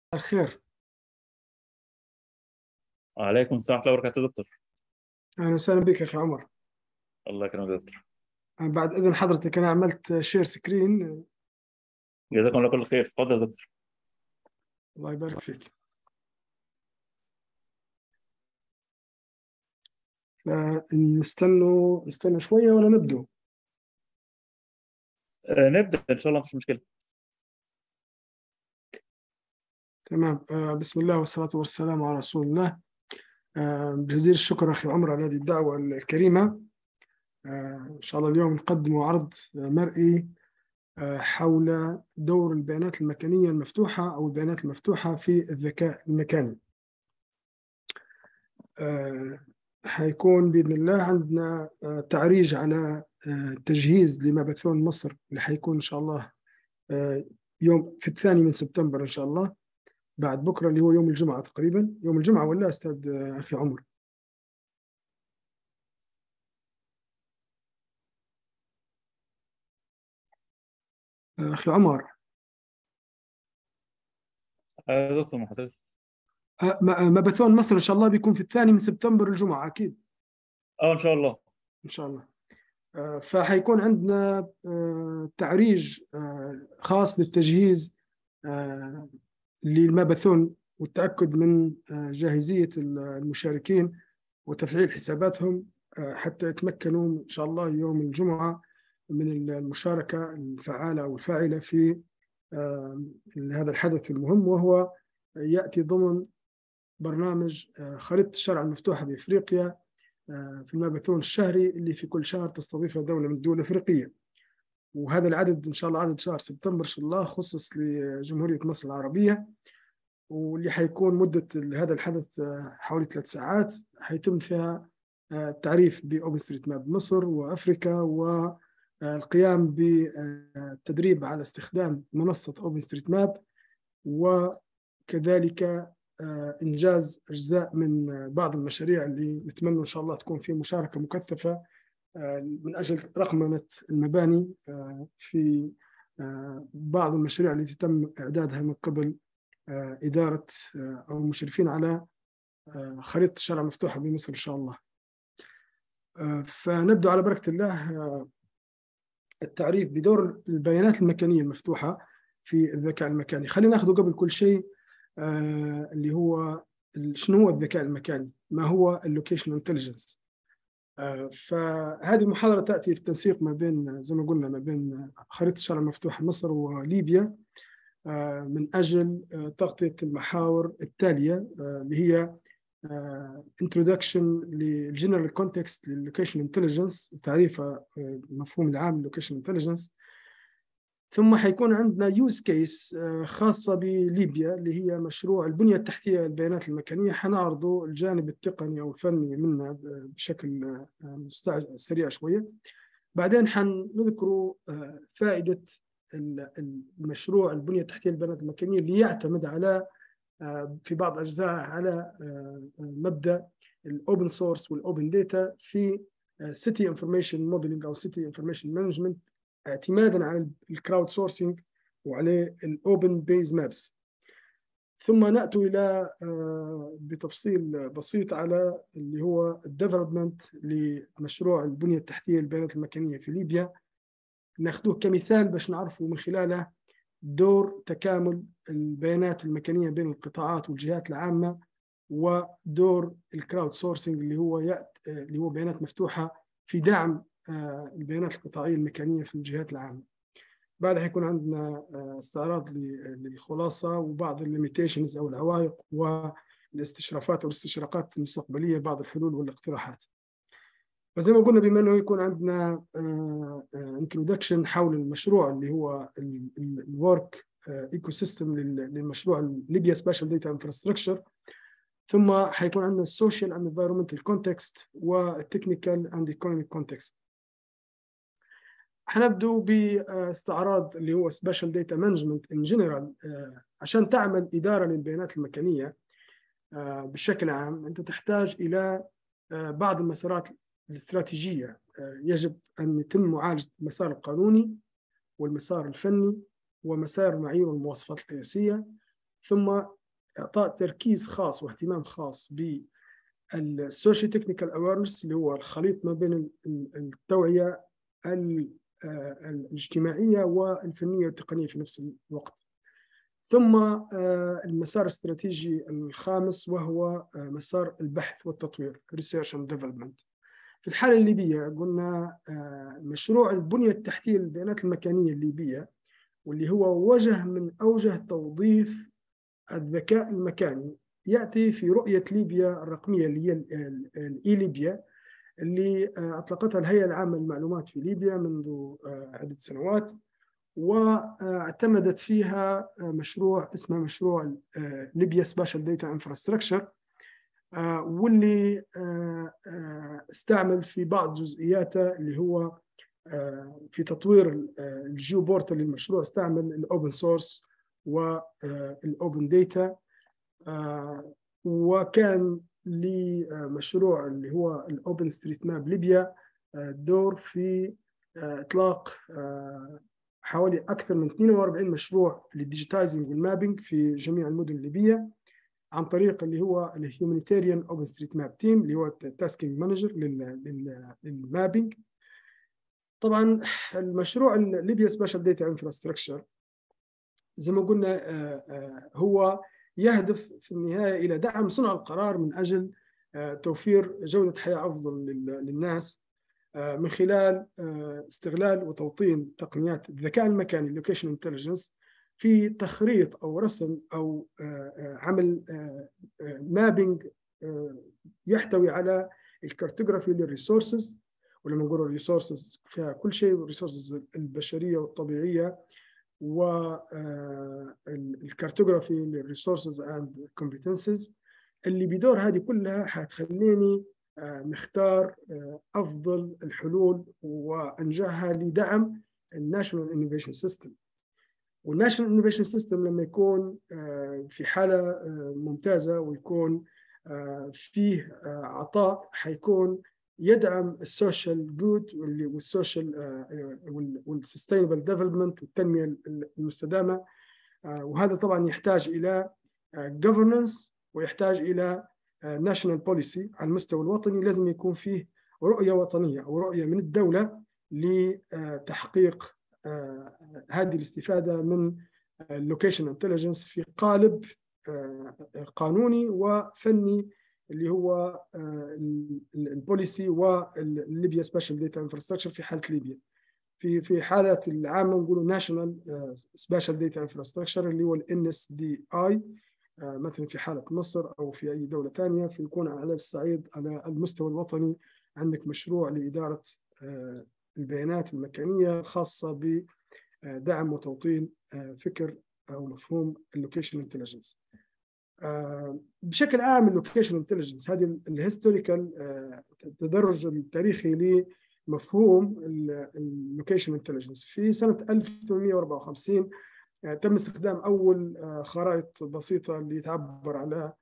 الخير وعليكم السلام ورحمة الله وبركاته دكتور اهلا وسهلا بك يا اخي عمر الله يكرمك يا دكتور بعد اذن حضرتك انا عملت شير سكرين جزاكم الله كل خير اتفضل يا دكتور الله يبارك فيك فنستنوا نستنى شويه ولا نبدو آه، نبدأ إن شاء الله مفيش مشكلة تمام آه، بسم الله والصلاه والسلام على رسول الله آه، جزيل الشكر اخي عمر على هذه الدعوه الكريمه آه، ان شاء الله اليوم نقدم عرض مرئي آه، حول دور البيانات المكانيه المفتوحه او البيانات المفتوحه في الذكاء المكاني آه، حيكون باذن الله عندنا آه، تعريج على آه، تجهيز لما بثون مصر اللي حيكون ان شاء الله آه، يوم في الثاني من سبتمبر ان شاء الله بعد بكره اللي هو يوم الجمعه تقريبا يوم الجمعه ولا استاذ آه، اخي عمر آه، اخي عمر آه، يا دكتور مع حضرتك آه، ما ما بثون مصر ان شاء الله بيكون في الثاني من سبتمبر الجمعه اكيد اه إن شاء الله ان شاء الله آه، فحيكون عندنا آه، تعريج آه، خاص للتجهيز آه، للماباثون والتاكد من آه، جاهزيه المشاركين وتفعيل حساباتهم آه، حتى يتمكنوا ان شاء الله يوم الجمعه من المشاركه الفعاله او الفاعله في آه، هذا الحدث المهم وهو ياتي ضمن برنامج آه، خريطه الشارع المفتوحه بافريقيا آه، في الماراثون الشهري اللي في كل شهر تستضيفه دوله من الدول الافريقيه. وهذا العدد ان شاء الله عدد شهر سبتمبر ان شاء الله خصص لجمهوريه مصر العربيه واللي حيكون مده هذا الحدث آه، حوالي ثلاث ساعات حيتم فيها آه، التعريف باوبن ستريت ماب مصر وافريكا والقيام بالتدريب على استخدام منصه اوبن ستريت ماب وكذلك آه، انجاز اجزاء من آه، بعض المشاريع اللي نتمنى ان شاء الله تكون في مشاركه مكثفه آه، من اجل رقمنه المباني آه، في آه، بعض المشاريع التي تم اعدادها من قبل آه، اداره آه، او المشرفين على آه، خريطه الشارع المفتوحه بمصر ان شاء الله. آه، فنبدا على بركه الله آه، التعريف بدور البيانات المكانيه المفتوحه في الذكاء المكاني. خلينا ناخذه قبل كل شيء آه، اللي هو ال- شنو هو الذكاء المكاني؟ ما هو اللوكيشن انتليجنس؟ فهذه المحاضرة تأتي في التنسيق ما بين زي ما قلنا ما بين خريطة الشارع المفتوح مصر وليبيا آه، من أجل آه، تغطية المحاور التالية آه، اللي هي آه، introduction للجنرال كونتكست لللوكيشن انتليجنس تعريفها آه، المفهوم العام للوكيشن انتليجنس ثم حيكون عندنا يوز كيس خاصة بليبيا اللي هي مشروع البنية التحتية للبيانات المكانية حنعرضه الجانب التقني أو الفني منها بشكل آه، مستعج- سريع شوية بعدين حنذكر آه، فائدة ال- المشروع البنية التحتية للبيانات المكانية اللي يعتمد على آه، في بعض أجزائه على آه، مبدأ الأوبن سورس والأوبن داتا في سيتي انفورميشن موديلنج أو سيتي انفورميشن مانجمنت اعتمادا على الكراود سورسنج وعلى الاوبن بيز مابس ثم ناتي الى آه، بتفصيل بسيط على اللي هو الديفلوبمنت لمشروع البنيه التحتيه للبيانات المكانيه في ليبيا ناخذوه كمثال باش نعرفوا من خلاله دور تكامل البيانات المكانيه بين القطاعات والجهات العامه ودور الكراود سورسنج اللي هو يأت اللي هو بيانات مفتوحه في دعم آه، البيانات القطاعيه المكانيه في الجهات العامه. بعدها حيكون عندنا آه، استعراض ل- للخلاصه وبعض الليميتيشنز او العوائق والاستشرافات او الاستشراقات المستقبليه بعض الحلول والاقتراحات. فزي ما قلنا بما انه يكون عندنا انترودكشن حول المشروع اللي هو الورك ايكو سيستم للمشروع ليبيا سبيشال داتا انفراستراكشر ثم حيكون عندنا السوشيال اند انفيرمنتال كونتكست والتكنيكال اند ايكونوميك كونتكست حنبدو باستعراض اللي هو سبيشال داتا مانجمنت ان جنرال عشان تعمل اداره للبيانات المكانيه آه، بشكل عام انت تحتاج الى آه، بعض المسارات الاستراتيجيه آه، يجب ان يتم معالجه المسار القانوني والمسار الفني ومسار المعايير والمواصفات القياسيه ثم اعطاء تركيز خاص واهتمام خاص بالسوشيو تكنيكال اويرنس اللي هو الخليط ما بين التوعيه الاجتماعيه والفنيه والتقنيه في نفس الوقت. ثم المسار الاستراتيجي الخامس وهو مسار البحث والتطوير research and development في الحالة الليبية قلنا مشروع البنية التحتية للبيانات المكانية الليبية واللي هو وجه من أوجه توظيف الذكاء المكاني يأتي في رؤية ليبيا الرقمية اللي هي الإي ليبيا اللي أطلقتها الهيئة العامة للمعلومات في ليبيا منذ عدة سنوات واعتمدت فيها مشروع اسمه مشروع ليبيا سبيشال داتا انفراستراكشر واللي استعمل في بعض جزئياته اللي هو في تطوير الجيو بورتال للمشروع استعمل الاوبن سورس والاوبن داتا وكان لمشروع اللي هو الاوبن ستريت ماب ليبيا دور في اطلاق حوالي اكثر من 42 مشروع للديجيتايزنج والمابينج في جميع المدن الليبيه عن طريق اللي هو الهيومانيتيريان اوبن ستريت ماب تيم اللي هو التاسكينج مانجر للمابينج طبعا المشروع ليبيا سبيشال داتا انفراستراكشر زي ما قلنا هو يهدف في النهايه الى دعم صنع القرار من اجل توفير جوده حياه افضل للناس من خلال استغلال وتوطين تقنيات الذكاء المكاني اللوكيشن انتليجنس في تخريط او رسم او عمل مابينج يحتوي على الكارتوغرافي للريسورسز ولما نقول الريسورسز فيها كل شيء الريسورسز البشريه والطبيعيه والكارتوغرافي للريسورسز اند كومبتنسز اللي بدور هذه كلها حتخليني نختار افضل الحلول وانجاها لدعم الناشونال انوفيشن سيستم والناشونال انوفيشن سيستم لما يكون في حاله ممتازه ويكون فيه عطاء حيكون يدعم السوشيال جود والسوشيال والسستينبل ديفلوبمنت والتنميه المستدامه وهذا طبعا يحتاج الى governance ويحتاج الى ناشونال بوليسي على المستوى الوطني لازم يكون فيه رؤيه وطنيه او رؤيه من الدوله لتحقيق هذه الاستفاده من اللوكيشن انتليجنس في قالب قانوني وفني اللي هو البوليسي والليبيا سبيشال داتا انفراستراكشر في حاله ليبيا في في حاله العامه نقولوا ناشونال سبيشال داتا انفراستراكشر اللي هو الان اس دي اي مثلا في حالة مصر أو في أي دولة ثانية فيكون على الصعيد على المستوى الوطني عندك مشروع لإدارة البيانات المكانية الخاصة بدعم وتوطين فكر أو مفهوم اللوكيشن انتليجنس بشكل عام اللوكيشن انتليجنس هذه الهيستوريكال التدرج التاريخي لمفهوم اللوكيشن انتليجنس في سنة 1854 تم استخدام أول خرائط بسيطة اللي تعبر على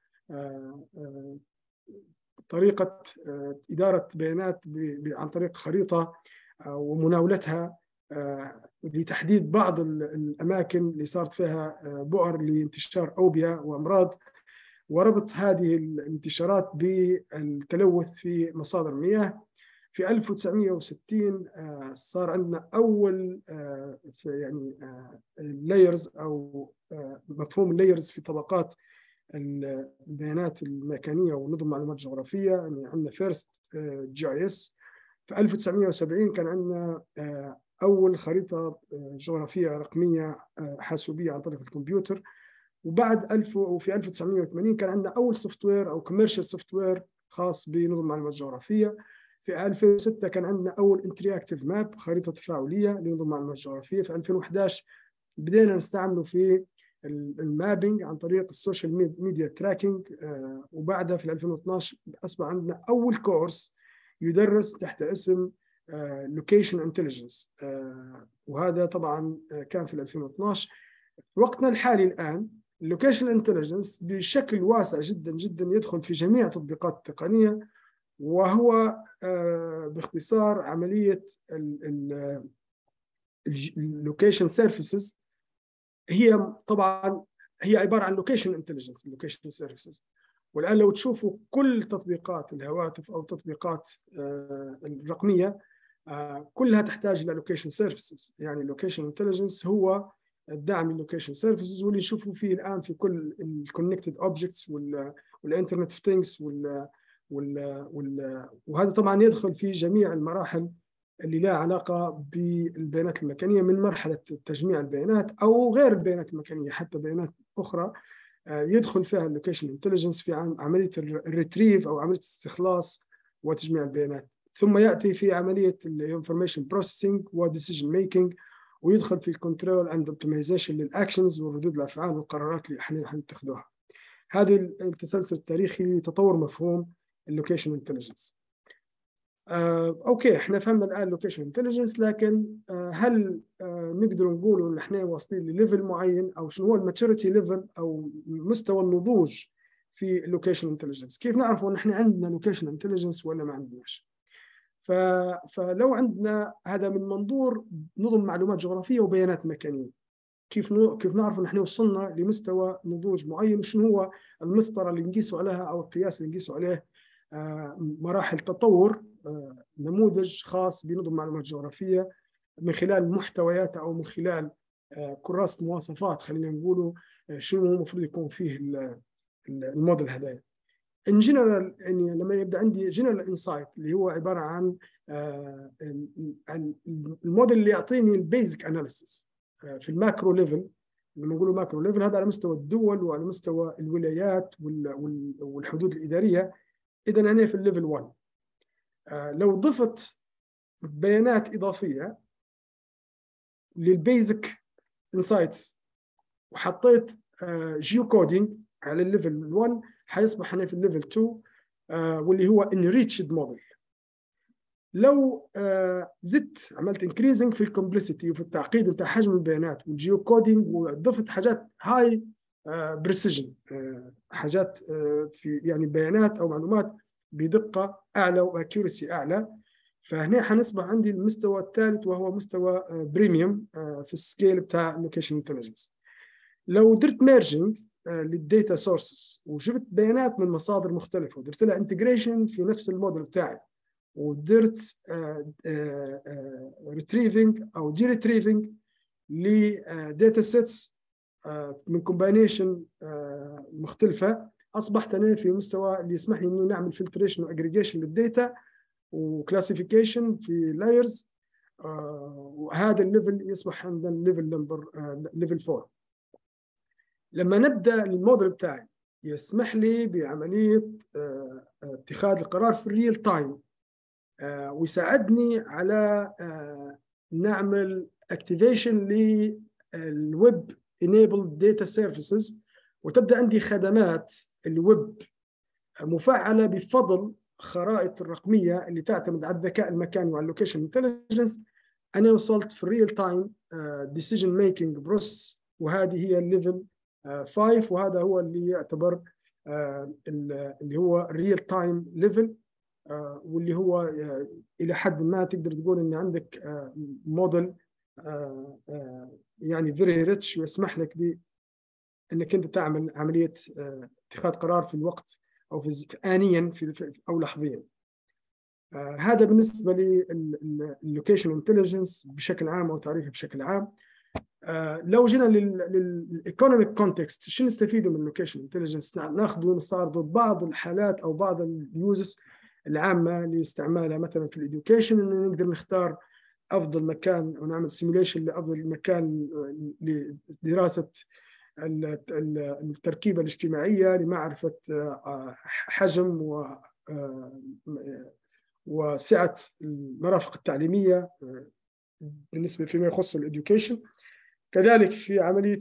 طريقة إدارة بيانات عن طريق خريطة ومناولتها لتحديد بعض الأماكن اللي صارت فيها بؤر لانتشار أوبئة وأمراض وربط هذه الانتشارات بالتلوث في مصادر المياه في 1960 صار عندنا اول يعني لايرز او مفهوم اللايرز في طبقات البيانات الميكانيه ونظم معلومات جغرافيه يعني عندنا فيرست جي اي اس في 1970 كان عندنا اول خريطه جغرافيه رقميه حاسوبيه عن طريق الكمبيوتر وبعد 1000 وفي 1980 كان عندنا اول سوفت وير او كوميرشال سوفت وير خاص بنظم معلومات جغرافيه في 2006 كان عندنا اول انتراكتيف ماب خريطه تفاعليه لنظم المعلومات الجغرافيه في 2011 بدينا نستعمله في المابينج عن طريق السوشيال ميديا تراكنج وبعدها في 2012 اصبح عندنا اول كورس يدرس تحت اسم لوكيشن انتليجنس وهذا طبعا كان في 2012 في وقتنا الحالي الان اللوكيشن انتليجنس بشكل واسع جدا جدا يدخل في جميع التطبيقات التقنيه وهو باختصار عمليه اللوكيشن سيرفيسز هي طبعا هي عباره عن لوكيشن انتليجنس لوكيشن سيرفيسز والان لو تشوفوا كل تطبيقات الهواتف او التطبيقات الرقميه كلها تحتاج الى لوكيشن سيرفيسز يعني لوكيشن انتليجنس هو الدعم للوكيشن سيرفيسز واللي نشوفوا فيه الان في كل الكونكتد اوبجكتس والانترنت اوف ثينجز وال وال وهذا طبعا يدخل في جميع المراحل اللي لها علاقه بالبيانات المكانيه من مرحله تجميع البيانات او غير البيانات المكانيه حتى بيانات اخرى يدخل فيها اللوكيشن انتليجنس في عمليه الريتريف او عمليه استخلاص وتجميع البيانات ثم ياتي في عمليه الانفورميشن بروسيسنج وديسيجن ميكنج ويدخل في الكنترول اند اوبتمايزيشن للاكشنز وردود الافعال والقرارات اللي احنا حنتخذوها هذا التسلسل التاريخي لتطور مفهوم اللوكيشن انتليجنس آه، اوكي احنا فهمنا الان اللوكيشن انتليجنس لكن آه، هل آه، نقدر نقول ان احنا واصلين لليفل معين او شنو هو الماتشوريتي ليفل او مستوى النضوج في اللوكيشن انتليجنس كيف نعرف ان احنا عندنا لوكيشن انتليجنس ولا ما عندناش ف... فلو عندنا هذا من منظور نظم معلومات جغرافيه وبيانات مكانيه كيف ن... كيف نعرف ان احنا وصلنا لمستوى نضوج معين وشنو هو المسطره اللي نقيسوا عليها او القياس اللي نقيسوا عليه مراحل تطور نموذج خاص بنظم معلومات جغرافيه من خلال محتوياتها او من خلال كراسه مواصفات خلينا نقولوا شنو المفروض يكون فيه الموديل هذايا ان جنرال يعني لما يبدا عندي جنرال انسايت اللي هو عباره عن الموديل اللي يعطيني البيزك اناليسيس في الماكرو ليفل لما نقولوا ماكرو ليفل هذا على مستوى الدول وعلى مستوى الولايات والحدود الاداريه اذا انا في الليفل 1 لو ضفت بيانات اضافيه للبيزك انسايتس وحطيت جيو كودينج على الليفل 1 حيصبح هنا في الليفل 2 واللي هو enriched موديل لو زدت عملت انكريزنج في الكومبلسيتي وفي التعقيد بتاع حجم البيانات والجيو كودينج وضفت حاجات هاي بريسيجن حاجات في يعني بيانات او معلومات بدقه اعلى واكيورسي اعلى فهنا حنصبح عندي المستوى الثالث وهو مستوى بريميوم في السكيل بتاع اللوكيشن انتليجنس لو درت ميرجنج للديتا سورسز وجبت بيانات من مصادر مختلفه ودرت لها انتجريشن في نفس الموديل بتاعي ودرت ريتريفنج او دي ريتريفنج لداتا سيتس من كومباينيشن مختلفه اصبحت انا في مستوى اللي يسمح لي انه نعمل فلتريشن واجريجيشن للداتا وكلاسيفيكيشن في لايرز وهذا الليفل يصبح عندنا الليفل نمبر ليفل 4 لما نبدا الموديل بتاعي يسمح لي بعمليه اتخاذ القرار في الريل تايم ويساعدني على نعمل اكتيفيشن للويب enabled data services وتبدا عندي خدمات الويب مفعله بفضل خرائط الرقميه اللي تعتمد على الذكاء المكاني وعلى اللوكيشن انتليجنس انا وصلت في الريل تايم ديسيجن ميكنج بروس وهذه هي الليفل 5 وهذا هو اللي يعتبر اللي هو الريل تايم ليفل واللي هو الى حد ما تقدر تقول ان عندك موديل يعني فيري ريتش ويسمح لك ب انك انت تعمل عمليه اتخاذ قرار في الوقت او في انيا في او لحظيا. هذا بالنسبه لللوكيشن انتليجنس بشكل عام او تعريفه بشكل عام. لو جينا للايكونوميك كونتكست شو نستفيد من اللوكيشن انتليجنس؟ ناخذ ونستعرض بعض الحالات او بعض اليوزز العامه لاستعمالها مثلا في الاديوكيشن انه نقدر نختار افضل مكان ونعمل سيميوليشن لافضل مكان لدراسه التركيبه الاجتماعيه لمعرفه حجم و وسعه المرافق التعليميه بالنسبه فيما يخص الاديوكيشن كذلك في عمليه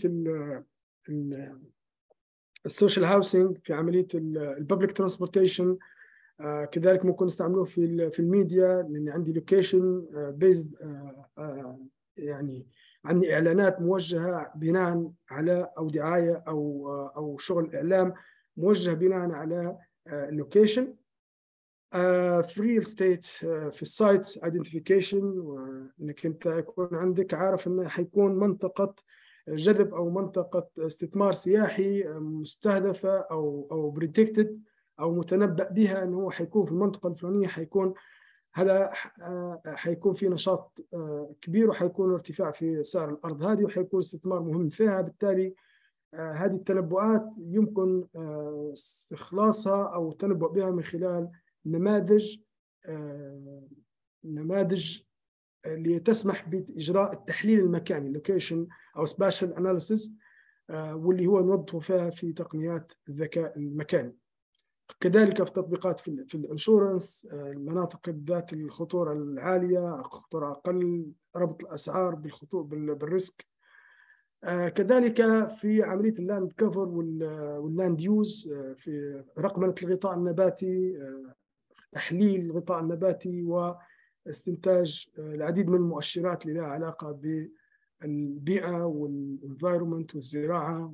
السوشيال هاوسنج في عمليه الببليك ترانسبورتيشن كذلك ممكن نستعملوه في في الميديا لان عندي لوكيشن بيزد يعني عندي اعلانات موجهه بناء على او دعايه او او شغل اعلام موجه بناء على اللوكيشن في ريل ستيت في السايت ايدنتيفيكيشن انك انت يكون عندك عارف انه حيكون منطقه جذب او منطقه استثمار سياحي مستهدفه او او بريدكتد او متنبأ بها انه هو حيكون في المنطقه الفلانيه حيكون هذا حيكون في نشاط كبير وحيكون ارتفاع في سعر الارض هذه وحيكون استثمار مهم فيها بالتالي هذه التنبؤات يمكن استخلاصها او التنبؤ بها من خلال نماذج نماذج اللي تسمح باجراء التحليل المكاني لوكيشن او سباشال اناليسيس واللي هو نوظفه فيها في تقنيات الذكاء المكاني كذلك في تطبيقات في, في الانشورنس المناطق ذات الخطوره العاليه خطوره اقل ربط الاسعار بالخطوره بالريسك كذلك في عمليه اللاند كفر واللاند يوز في رقمنه الغطاء النباتي تحليل الغطاء النباتي واستنتاج العديد من المؤشرات اللي لها علاقه بالبيئه والانفايرمنت والزراعه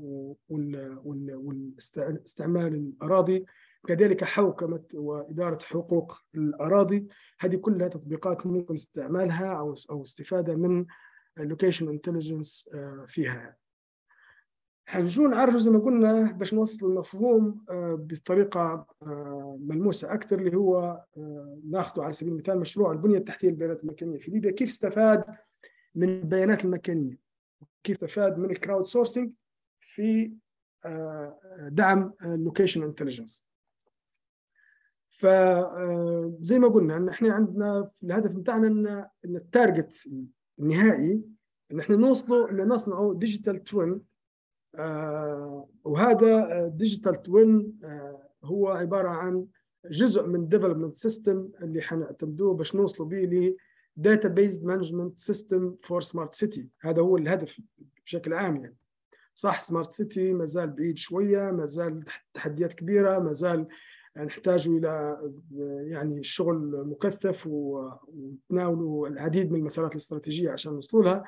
واستعمال الاراضي كذلك حوكمه واداره حقوق الاراضي هذه كلها تطبيقات ممكن استعمالها او او استفاده من اللوكيشن انتليجنس فيها حنجو نعرجوا زي ما قلنا باش نوصل المفهوم بطريقه ملموسه اكثر اللي هو ناخذه على سبيل المثال مشروع البنيه التحتيه للبيانات المكانيه في ليبيا كيف استفاد من البيانات المكانيه كيف استفاد من الكراود سورسنج في دعم اللوكيشن انتليجنس فزي ما قلنا ان احنا عندنا الهدف بتاعنا ان ان التارجت النهائي ان احنا نوصلوا ان نصنعوا ديجيتال توين آه وهذا ديجيتال توين آه هو عباره عن جزء من ديفلوبمنت سيستم اللي حنعتمدوه باش نوصلوا به ل داتا بيزد مانجمنت سيستم فور سمارت سيتي هذا هو الهدف بشكل عام يعني صح سمارت سيتي ما زال بعيد شويه ما زال تحديات كبيره ما زال نحتاج الى يعني شغل مكثف وتناولوا العديد من المسارات الاستراتيجيه عشان نوصلوا لها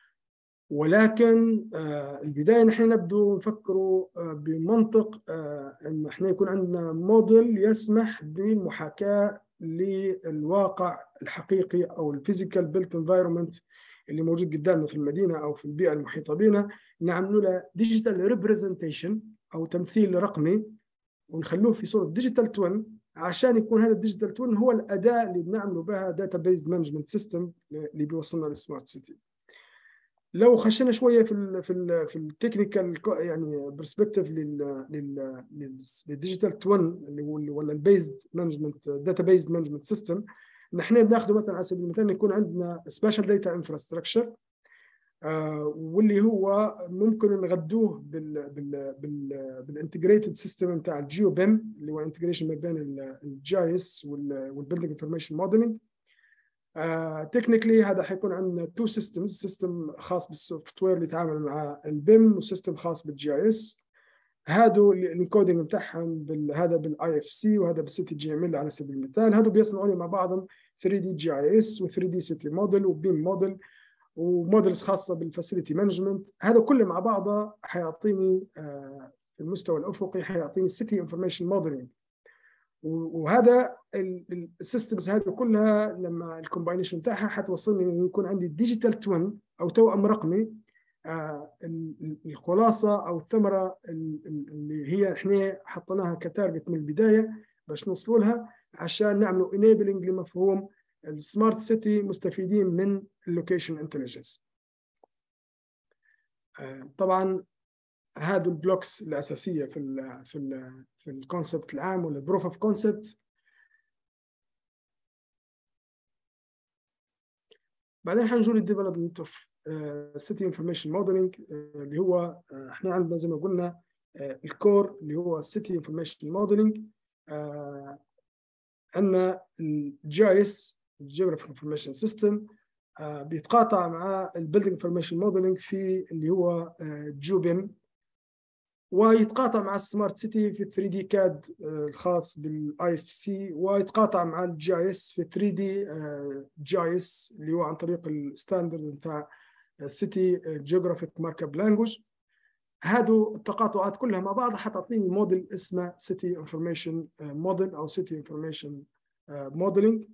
ولكن البدايه نحن نبدو نفكروا بمنطق ان احنا يكون عندنا موديل يسمح بالمحاكاه للواقع الحقيقي او الفيزيكال بيلت انفايرمنت اللي موجود قدامنا في المدينه او في البيئه المحيطه بنا نعملوا له ديجيتال ريبريزنتيشن او تمثيل رقمي ونخلوه في صوره ديجيتال توين عشان يكون هذا الديجيتال توين هو الاداه اللي بنعملوا بها داتا بيزد مانجمنت سيستم اللي بيوصلنا للسمارت سيتي لو خشينا شويه في ال في ال في التكنيكال يعني برسبكتيف لل للديجيتال توين اللي هو ولا البيزد مانجمنت داتا بيزد مانجمنت سيستم نحن بناخذه مثلا على سبيل المثال يكون عندنا سبيشال داتا انفراستراكشر واللي هو ممكن نغدوه بال بال بال بالانتجريتد سيستم بتاع الجيو بيم اللي هو انتجريشن ما بين الجي اس والبيلدنج انفورميشن موديلنج تكنيكلي هذا حيكون عندنا تو سيستمز سيستم خاص بالسوفت وير اللي يتعامل مع البيم وسيستم خاص بالجي اس هادو الانكودنج بتاعهم هذا بالاي اف سي وهذا بالسيتي جي ام ال على سبيل المثال هادو بيصنعوا مع بعضهم 3 دي جي اي اس و3 دي سيتي موديل وبيم موديل وموديلز خاصه بالفاسيلتي مانجمنت هذا كله مع بعضه حيعطيني في المستوى الافقي حيعطيني سيتي انفورميشن موديلنج وهذا السيستمز هذه كلها لما الكومباينيشن بتاعها حتوصلني انه يكون عندي ديجيتال توين او توأم رقمي الخلاصه او الثمره اللي هي احنا حطيناها كتارجت من البدايه باش نوصلوا لها عشان نعملوا انيبلنج لمفهوم السمارت سيتي مستفيدين من اللوكيشن انتليجنس طبعا هادو البلوكس الاساسيه في ال في ال في الكونسبت العام ولا بروف اوف كونسبت بعدين حنجوا للديفلوبمنت اوف سيتي انفورميشن موديلنج اللي هو احنا عندنا زي ما قلنا الكور اللي هو سيتي انفورميشن موديلنج عندنا الجي اس الجيوغرافيك انفورميشن سيستم بيتقاطع مع البيلدينج انفورميشن موديلنج في اللي هو جوبيم ويتقاطع مع السمارت سيتي في 3 دي كاد الخاص بالاي اف سي ويتقاطع مع الجي اي اس في 3 دي جي اي اس اللي هو عن طريق الستاندرد بتاع سيتي جيوغرافيك مارك اب لانجوج هادو التقاطعات كلها مع بعض حتعطيني موديل اسمه سيتي انفورميشن موديل او سيتي انفورميشن موديلنج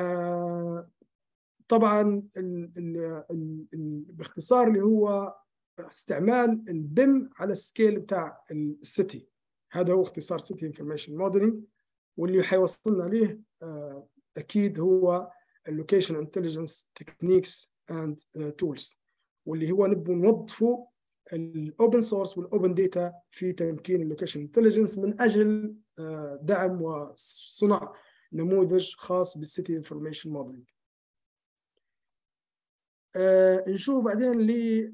طبعا ال ال ال باختصار اللي هو استعمال البيم على السكيل بتاع السيتي هذا هو اختصار سيتي انفورميشن موديلنج واللي حيوصلنا ليه اكيد هو اللوكيشن انتليجنس تكنيكس اند تولز واللي هو نبغى نوظفه الاوبن سورس والاوبن داتا في تمكين اللوكيشن انتليجنس من اجل دعم وصنع نموذج خاص بالسيتي انفورميشن موديلنج نشوف بعدين ل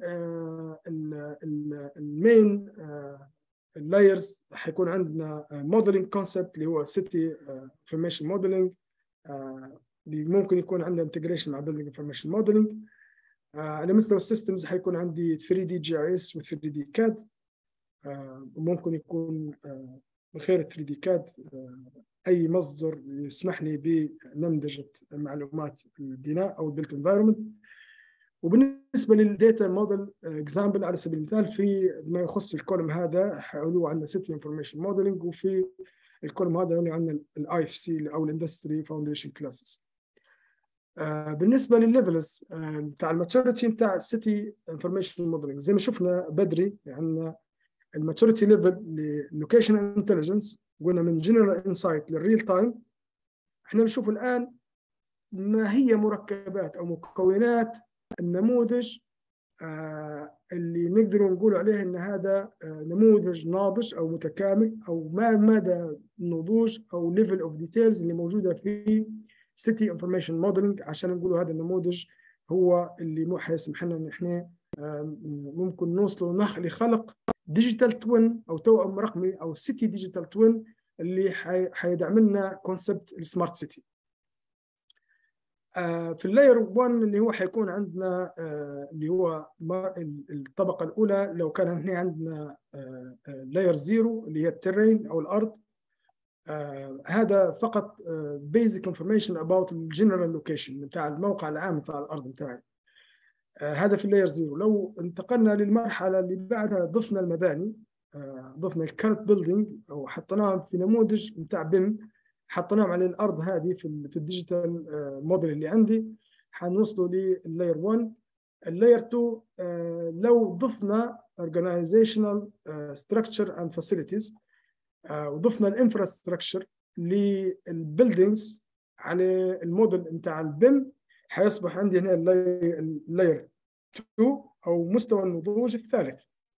المين اللايرز حيكون عندنا موديلنج كونسبت اللي هو سيتي انفورميشن موديلنج اللي ممكن يكون عندنا انتجريشن مع بيلدينج انفورميشن موديلنج على مستوى السيستمز حيكون عندي 3 دي جي اي اس و 3 دي كاد وممكن يكون من خلال 3 دي كاد اي مصدر يسمح لي بنمذجه معلومات البناء او البيلت انفايرمنت وبالنسبه للديتا موديل اكزامبل على سبيل المثال في ما يخص الكولم هذا حيقولوا عندنا سيتي انفورميشن موديلنج وفي الكولم هذا يعني عندنا الاي اف سي او الاندستري فاونديشن كلاسز بالنسبه للليفلز بتاع الماتشورتي بتاع السيتي انفورميشن موديلنج زي ما شفنا بدري عندنا الماتشورتي ليفل للوكيشن انتليجنس قلنا من جنرال انسايت للريل تايم احنا بنشوف الان ما هي مركبات او مكونات النموذج آه اللي نقدر نقول عليه ان هذا آه نموذج ناضج او متكامل او ما مدى النضوج او ليفل اوف ديتيلز اللي موجوده في سيتي انفورميشن موديلنج عشان نقول هذا النموذج هو اللي مو حيسمح لنا ان احنا آه ممكن نوصلوا لخلق ديجيتال توين او توأم رقمي او سيتي ديجيتال توين اللي حيدعم لنا كونسبت السمارت سيتي في اللاير 1 اللي هو حيكون عندنا اللي هو الطبقة الأولى لو كان هنا عندنا لاير زيرو اللي هي الترين أو الأرض هذا فقط بيزك انفورميشن اباوت الجنرال لوكيشن بتاع الموقع العام بتاع الأرض بتاعي هذا في اللاير زيرو لو انتقلنا للمرحلة اللي بعدها ضفنا المباني ضفنا الكارت بيلدينج أو حطيناهم في نموذج بتاع بيم حطيناهم على الارض هذه في في الديجيتال موديل اللي عندي حنوصلوا لللاير 1 اللاير 2 لو ضفنا organizational structure and facilities وضفنا الانفراستراكشر للبيلدينجز على الموديل بتاع البيم حيصبح عندي هنا اللاير 2 او مستوى النضوج الثالث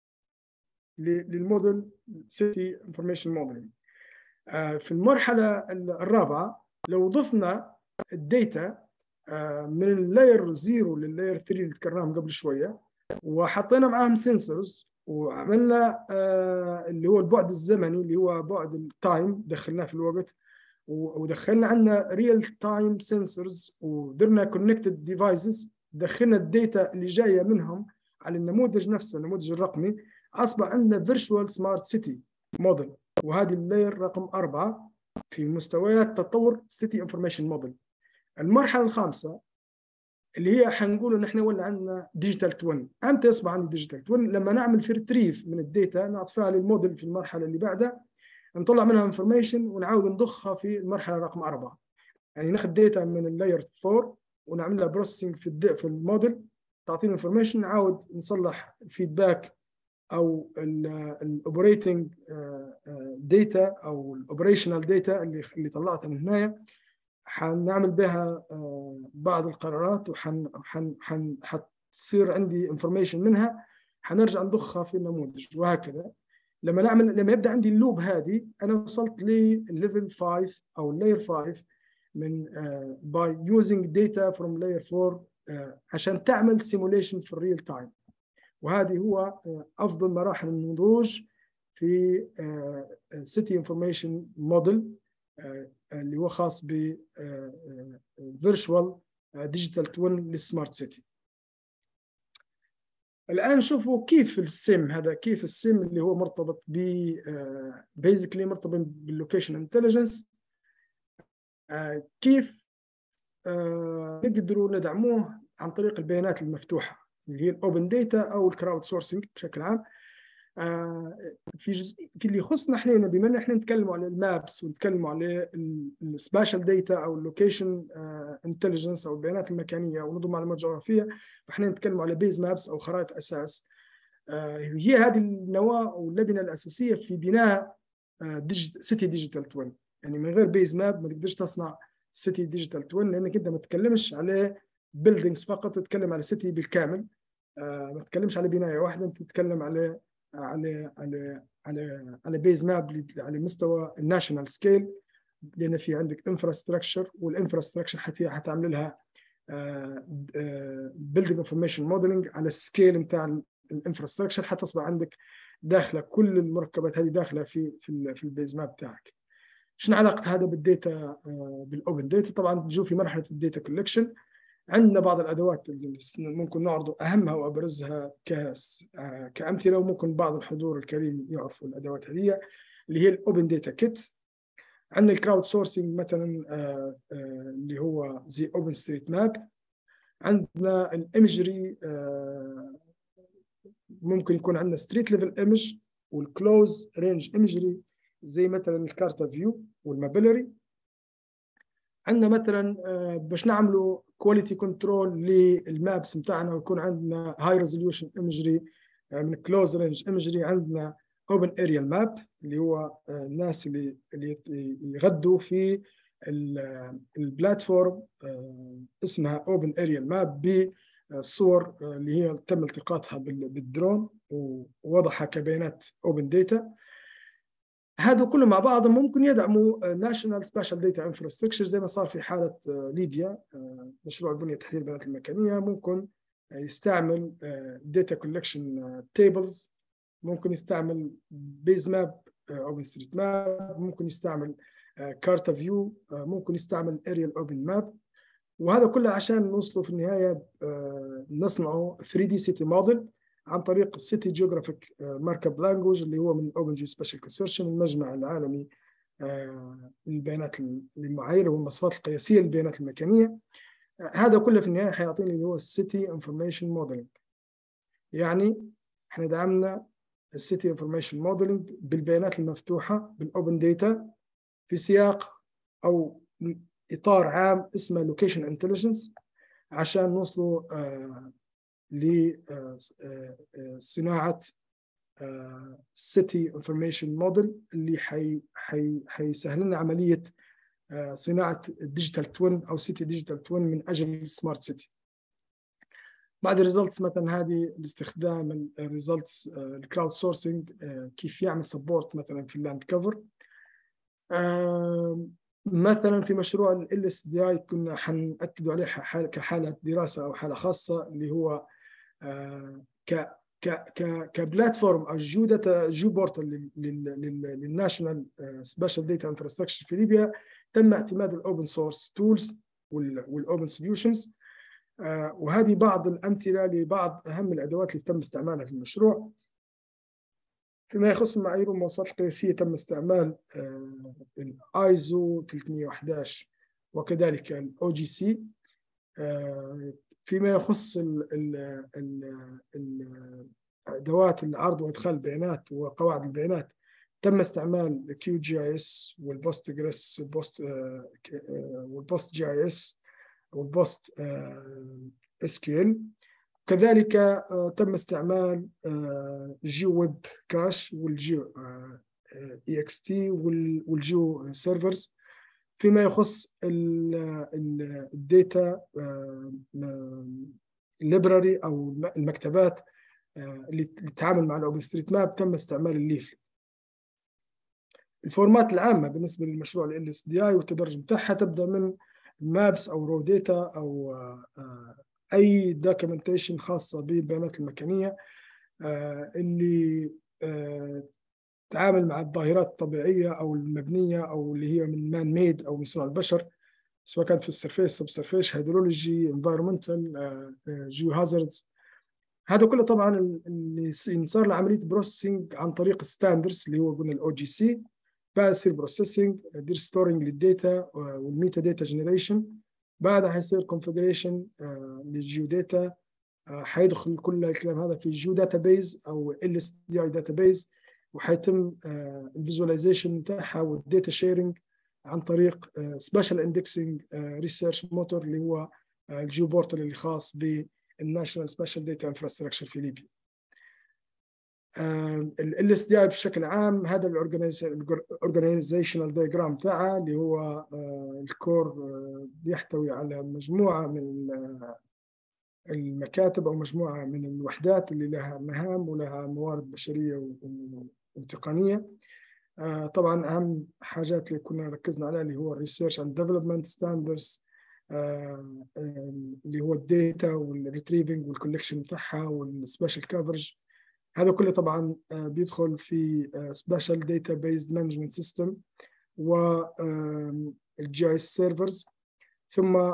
للموديل سيتي انفورميشن موديلنج في المرحلة الرابعة لو ضفنا الداتا من اللاير 0 لللاير 3 اللي تكررناهم قبل شوية وحطينا معاهم سنسورز وعملنا اللي هو البعد الزمني اللي هو بعد التايم دخلناه في الوقت ودخلنا عندنا ريل تايم سنسورز ودرنا كونكتد ديفايسز دخلنا الداتا اللي جايه منهم على النموذج نفسه النموذج الرقمي اصبح عندنا فيرتشوال سمارت سيتي موديل وهذه اللاير رقم أربعة في مستويات تطور سيتي انفورميشن موديل المرحلة الخامسة اللي هي حنقول ان احنا ولا عندنا ديجيتال توين امتى يصبح عندي ديجيتال توين لما نعمل في ريتريف من الداتا نعطيها للموديل في المرحله اللي بعدها نطلع منها انفورميشن ونعاود نضخها في المرحله رقم أربعة يعني ناخذ داتا من اللاير 4 ونعمل لها بروسيسنج في في الموديل تعطينا انفورميشن نعاود نصلح الفيدباك او الاوبريتنج داتا او الاوبريشنال داتا اللي اللي طلعتها من هنا حنعمل بها بعض القرارات وحن حن حن حتصير عندي انفورميشن منها حنرجع نضخها في النموذج وهكذا لما نعمل لما يبدا عندي اللوب هذه انا وصلت للليفل 5 او اللاير 5 من باي يوزنج داتا فروم لاير 4 عشان تعمل سيموليشن في الريل تايم وهذه هو افضل مراحل النضوج في سيتي انفورميشن موديل اللي هو خاص ب فيرتشوال ديجيتال توين للسمارت سيتي الان شوفوا كيف السيم هذا كيف السيم اللي هو مرتبط ب بيزيكلي مرتبط باللوكيشن انتليجنس كيف نقدروا ندعموه عن طريق البيانات المفتوحه اللي هي الاوبن داتا او الكراود سورسنج بشكل عام في جزء في اللي يخصنا احنا بما ان احنا نتكلموا على المابس ونتكلموا على السباشال داتا او اللوكيشن انتليجنس او البيانات المكانيه ونظم معلومات جغرافيه فاحنا نتكلموا على بيز مابس او خرائط اساس هي هذه النواه او اللبنه الاساسيه في بناء سيتي ديجيتال توين يعني من غير بيز ماب ما تقدرش تصنع سيتي ديجيتال توين لانك انت ما تتكلمش على بيلدينجز فقط تتكلم على سيتي بالكامل ما تتكلمش على بنايه واحده انت تتكلم على على على على على بيز ماب على مستوى الناشونال سكيل لان في عندك انفراستراكشر والانفراستراكشر حتعمل لها بيلدينج انفورميشن موديلنج على السكيل بتاع الانفراستراكشر حتصبح عندك داخله كل المركبات هذه داخله في في في البيز ماب بتاعك شنو علاقه هذا بالديتا بالاوبن ديتا طبعا نجو في مرحله الديتا كولكشن عندنا بعض الادوات اللي ممكن نعرض اهمها وابرزها كامثله وممكن بعض الحضور الكريم يعرفوا الادوات هذه اللي هي الاوبن داتا كيت عندنا الكراود سورسنج مثلا اللي هو زي اوبن ستريت ماب عندنا الايمجري ممكن يكون عندنا ستريت ليفل ايمج والكلوز رينج ايمجري زي مثلا الكارتا فيو والمابيلري عندنا مثلا باش نعملوا كواليتي كنترول للمابس بتاعنا ويكون عندنا هاي ريزوليوشن ايمجري من كلوز رينج ايمجري عندنا اوبن اريال ماب اللي هو الناس اللي اللي يغدوا في البلاتفورم اسمها اوبن اريال ماب بالصور اللي هي تم التقاطها بالدرون ووضعها كبيانات اوبن داتا هذا كله مع بعض ممكن يدعموا ناشونال سبيشال داتا انفراستراكشر زي ما صار في حاله ليبيا مشروع البنيه التحتيه للبيانات المكانيه ممكن يستعمل داتا كولكشن تيبلز ممكن يستعمل بيز ماب اوبن ستريت ماب ممكن يستعمل كارتا فيو ممكن يستعمل اريال اوبن ماب وهذا كله عشان نوصلوا في النهايه نصنعوا 3 دي سيتي موديل عن طريق السيتي جيوغرافيك مارك اب لانجوج اللي هو من اوبن جي سبيشال كونسورشن المجمع العالمي للبيانات المعايير والمواصفات القياسيه للبيانات المكانيه هذا كله في النهايه حيعطيني اللي هو السيتي انفورميشن موديلنج يعني احنا دعمنا السيتي انفورميشن موديلنج بالبيانات المفتوحه بالاوبن داتا في سياق او اطار عام اسمه لوكيشن انتليجنس عشان نوصلوا آه لصناعه سيتي انفورميشن موديل اللي حي حي حيسهل لنا عمليه صناعه الديجيتال توين او سيتي ديجيتال توين من اجل السمارت سيتي بعد الريزلتس مثلا هذه باستخدام الريزلتس الكلاود سورسنج كيف يعمل سبورت مثلا في اللاند كفر مثلا في مشروع ال اس دي اي كنا حنأكدوا عليه حال كحاله دراسه او حاله خاصه اللي هو ك ك ك كبلاتفورم او جو داتا جو بورتال للناشونال سبيشال داتا انفراستراكشر في ليبيا تم اعتماد الاوبن سورس تولز والاوبن سوليوشنز وهذه بعض الامثله لبعض اهم الادوات اللي تم استعمالها في المشروع فيما يخص المعايير والمواصفات القياسيه تم استعمال الايزو 311 وكذلك الاو جي سي فيما يخص ال ال ال ادوات العرض وادخال البيانات وقواعد البيانات تم استعمال كيو جي اي اس والبوست جريس والبوست والبوست جي اي اس والبوست اس كيو ال كذلك تم استعمال جيو ويب كاش والجيو اي اكس تي والجيو سيرفرز فيما يخص الداتا ليبراري او المكتبات اللي تتعامل مع الاوبن ستريت ماب تم استعمال الليفلت الفورمات العامة بالنسبة للمشروع ال اس دي اي والتدرج بتاعها تبدا من مابس او رو داتا او اي دوكيومنتيشن خاصة بالبيانات المكانية اللي تتعامل مع الظاهرات الطبيعية أو المبنية أو اللي هي من مان ميد أو من صنع البشر سواء كانت في السرفيس سب سرفيس هيدرولوجي انفايرمنتال جيو هازاردز هذا كله طبعا اللي صار له عمليه بروسيسنج عن طريق ستاندرز اللي هو قلنا الاو جي سي بعد يصير بروسيسنج يدير ستورنج للداتا والميتا داتا جنريشن بعدها حيصير كونفجريشن للجيو داتا حيدخل كل الكلام هذا في جيو داتا بيز او ال اس دي اي داتا بيز وحيتم الفيزواليزيشن بتاعها والداتا شيرنج عن طريق سبيشال اندكسنج ريسيرش موتور اللي هو الجيو بورتال اللي خاص بالناشونال سبيشال داتا انفراستراكشر في ليبيا ال اس دي اي بشكل عام هذا الاورجنايزيشنال دايجرام تاعها اللي هو الكور بيحتوي على مجموعه من المكاتب او مجموعه من الوحدات اللي لها مهام ولها موارد بشريه وتقنيه طبعا اهم حاجات اللي كنا ركزنا عليها اللي هو الريسيرش اند ديفلوبمنت ستاندردز اللي هو الداتا والريتريفنج والكولكشن بتاعها والسبيشال كفرج هذا كله طبعا بيدخل في سبيشال داتا بيز مانجمنت سيستم والجي اس سيرفرز ثم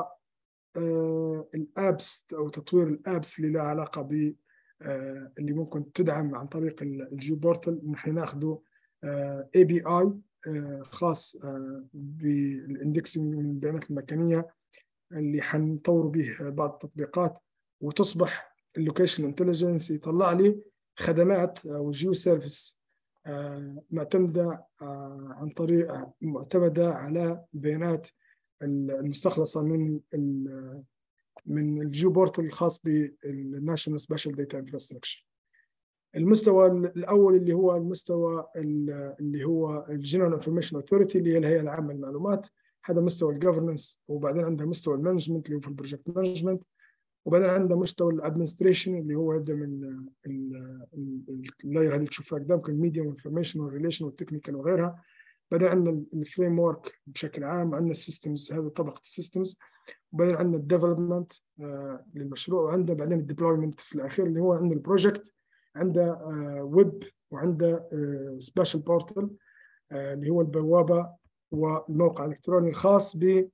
الابس او تطوير الابس اللي لها علاقه ب اللي ممكن تدعم عن طريق الجيو بورتال نحن ناخذه اي بي اي خاص بالاندكسنج من البيانات المكانيه اللي حنطور به بعض التطبيقات وتصبح اللوكيشن انتليجنس يطلع لي خدمات او جيو سيرفيس معتمده عن طريق معتمده على بيانات المستخلصه من من الجيو بورتال الخاص بالناشونال سبيشال داتا انفراستراكشر المستوى الاول اللي هو المستوى اللي هو الجنرال انفورميشن اوثورتي اللي هي الهيئه العامه للمعلومات هذا مستوى الجفرنس وبعدين عندها مستوى المانجمنت اللي هو في البروجكت مانجمنت وبعدين عندنا مستوى الادمنستريشن اللي هو يبدا من اللاير اللي تشوفها قدامك الميديا والانفورميشن والريليشن والتكنيكال وغيرها بعدين عندنا الفريم ورك بشكل عام عندنا السيستمز هذه طبقه السيستمز وبعدين عندنا الديفلوبمنت للمشروع وعندنا بعدين الديبلويمنت في الاخير اللي هو عندنا البروجكت عنده ويب وعنده سبيشال بورتال اللي هو البوابه والموقع الالكتروني الخاص ب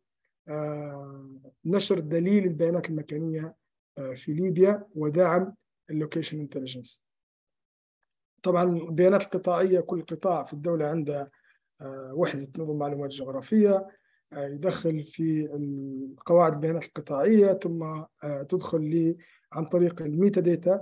نشر دليل البيانات المكانيه في ليبيا ودعم اللوكيشن انتليجنس طبعا البيانات القطاعيه كل قطاع في الدوله عنده وحده نظم معلومات جغرافيه يدخل في قواعد البيانات القطاعيه ثم تدخل لي عن طريق الميتا داتا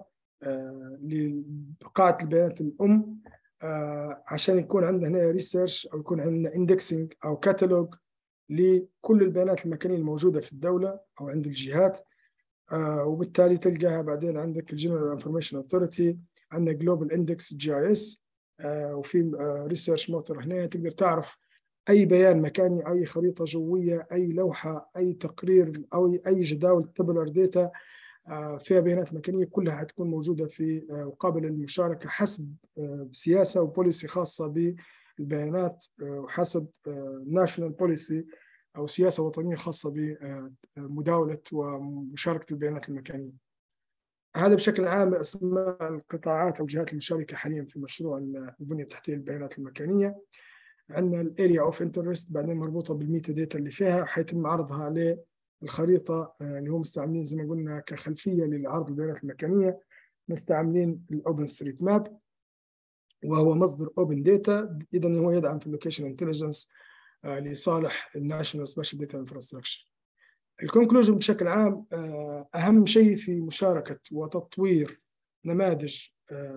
لقاعده البيانات الام عشان يكون عندنا هنا ريسيرش او يكون عندنا اندكسنج او كاتالوج لكل البيانات المكانيه الموجوده في الدوله او عند الجهات وبالتالي تلقاها بعدين عندك الجنرال انفورميشن اوثورتي عندنا جلوبال اندكس جي اي اس وفي ريسيرش موتور هنا تقدر تعرف اي بيان مكاني اي خريطه جويه اي لوحه اي تقرير او اي جداول تبلر داتا فيها بيانات مكانيه كلها حتكون موجوده في وقابله للمشاركه حسب سياسه وبوليسي خاصه بالبيانات وحسب ناشونال بوليسي او سياسه وطنيه خاصه بمداوله ومشاركه البيانات المكانيه. هذا بشكل عام اسماء القطاعات او الجهات المشاركه حاليا في مشروع البنيه التحتيه للبيانات المكانيه. عندنا الاريا اوف انترست بعدين مربوطه بالميتا داتا اللي فيها حيتم عرضها للخريطه اللي هم مستعملين زي ما قلنا كخلفيه للعرض البيانات المكانيه مستعملين الاوبن ستريت ماب وهو مصدر اوبن داتا اذا هو يدعم في اللوكيشن انتليجنس لصالح الناشونال سبيشال داتا انفراستراكشر الكونكلوجن بشكل عام اهم شيء في مشاركه وتطوير نماذج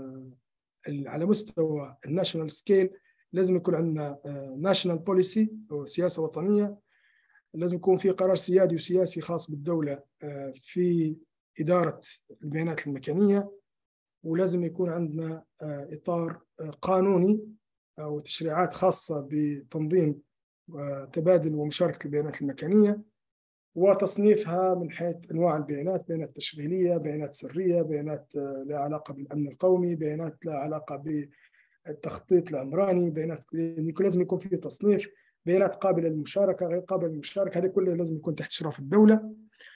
على مستوى الناشونال سكيل لازم يكون عندنا ناشونال بوليسي او سياسه وطنيه لازم يكون في قرار سيادي وسياسي خاص بالدوله في اداره البيانات المكانيه ولازم يكون عندنا اطار قانوني او تشريعات خاصه بتنظيم تبادل ومشاركه البيانات المكانيه وتصنيفها من حيث انواع البيانات بيانات تشغيليه بيانات سريه بيانات لها علاقه بالامن القومي بيانات لها علاقه بالتخطيط العمراني بيانات لازم يكون في تصنيف بيانات قابله للمشاركه غير قابله للمشاركه هذه كلها لازم يكون تحت اشراف الدوله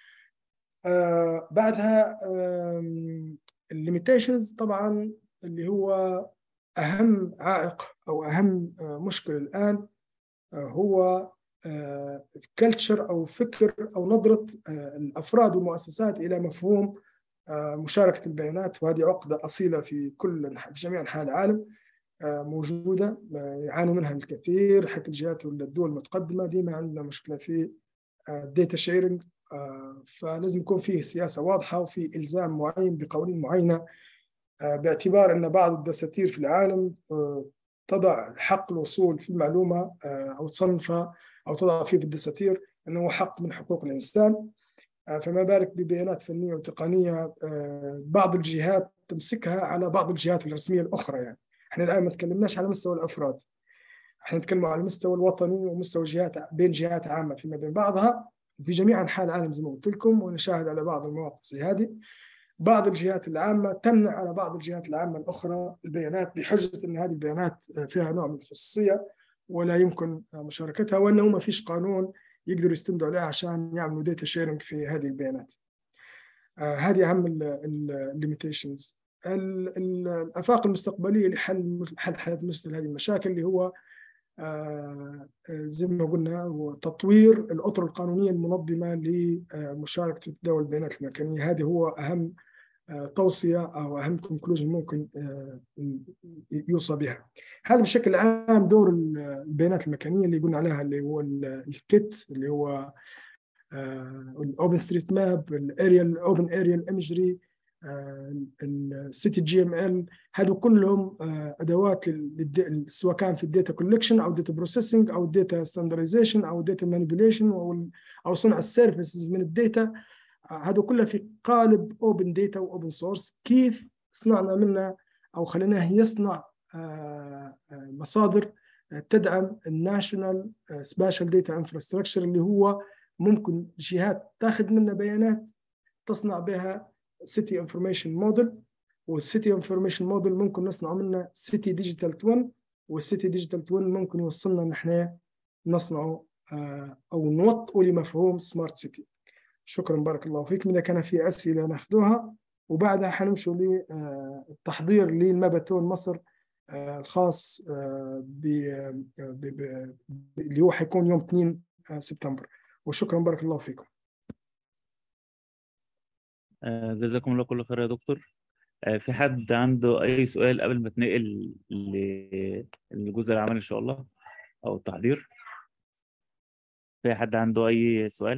آه بعدها الليميتيشنز طبعا اللي هو اهم عائق او اهم مشكله الان هو كلتشر او فكر او نظره الافراد والمؤسسات الى مفهوم مشاركه البيانات وهذه عقده اصيله في كل في جميع انحاء العالم موجوده يعانوا منها الكثير حتى الجهات والدول المتقدمه ديما عندنا مشكله في الداتا شيرنج فلازم يكون فيه سياسه واضحه وفي الزام معين بقوانين معينه باعتبار ان بعض الدساتير في العالم تضع حق الوصول في المعلومه او تصنفها او تضع فيه في الدساتير انه حق من حقوق الانسان فما بالك ببيانات فنيه وتقنيه بعض الجهات تمسكها على بعض الجهات الرسميه الاخرى يعني احنا الان ما تكلمناش على مستوى الافراد احنا نتكلم على المستوى الوطني ومستوى جهات بين جهات عامه فيما بين بعضها في جميع انحاء العالم زي ما قلت لكم ونشاهد على بعض المواقف زي هذه بعض الجهات العامه تمنع على بعض الجهات العامه الاخرى البيانات بحجه ان هذه البيانات فيها نوع من الخصوصيه ولا يمكن مشاركتها وانه ما فيش قانون يقدروا يستندوا عليه عشان يعملوا داتا شيرنج في هذه البيانات. آه هذه اهم الليميتيشنز. الافاق المستقبليه لحل حل حل مثل هذه المشاكل اللي هو آه زي ما قلنا هو تطوير الاطر القانونيه المنظمه لمشاركه تداول البيانات المكانيه هذه هو اهم آه توصيه او اهم كونكلوجن ممكن آه يوصى بها. هذا بشكل عام دور البيانات المكانيه اللي قلنا عليها اللي هو الكيت اللي هو الاوبن ستريت ماب الاريال اوبن اريال ايمجري السيتي جي ام ال هذو كلهم ادوات سواء كان في الداتا كولكشن او داتا بروسيسنج او الداتا ستاندرزيشن او الداتا مانيبيوليشن او او صنع السيرفيسز من الداتا هذا كلها في قالب اوبن داتا واوبن سورس كيف صنعنا منها او خليناه يصنع مصادر تدعم الناشونال سبيشال داتا انفراستراكشر اللي هو ممكن جهات تاخذ منها بيانات تصنع بها سيتي انفورميشن موديل والسيتي انفورميشن موديل ممكن نصنع منه سيتي ديجيتال توين والسيتي ديجيتال توين ممكن يوصلنا نحن نصنعه او نوطئوا لمفهوم سمارت سيتي شكرا بارك الله فيكم اذا كان في اسئله ناخذوها وبعدها حنمشوا للتحضير للماباتون مصر الخاص ب اللي هو حيكون يوم 2 سبتمبر وشكرا بارك الله فيكم جزاكم الله كل خير يا دكتور في حد عنده اي سؤال قبل ما تنقل للجزء العملي ان شاء الله او التحضير في حد عنده اي سؤال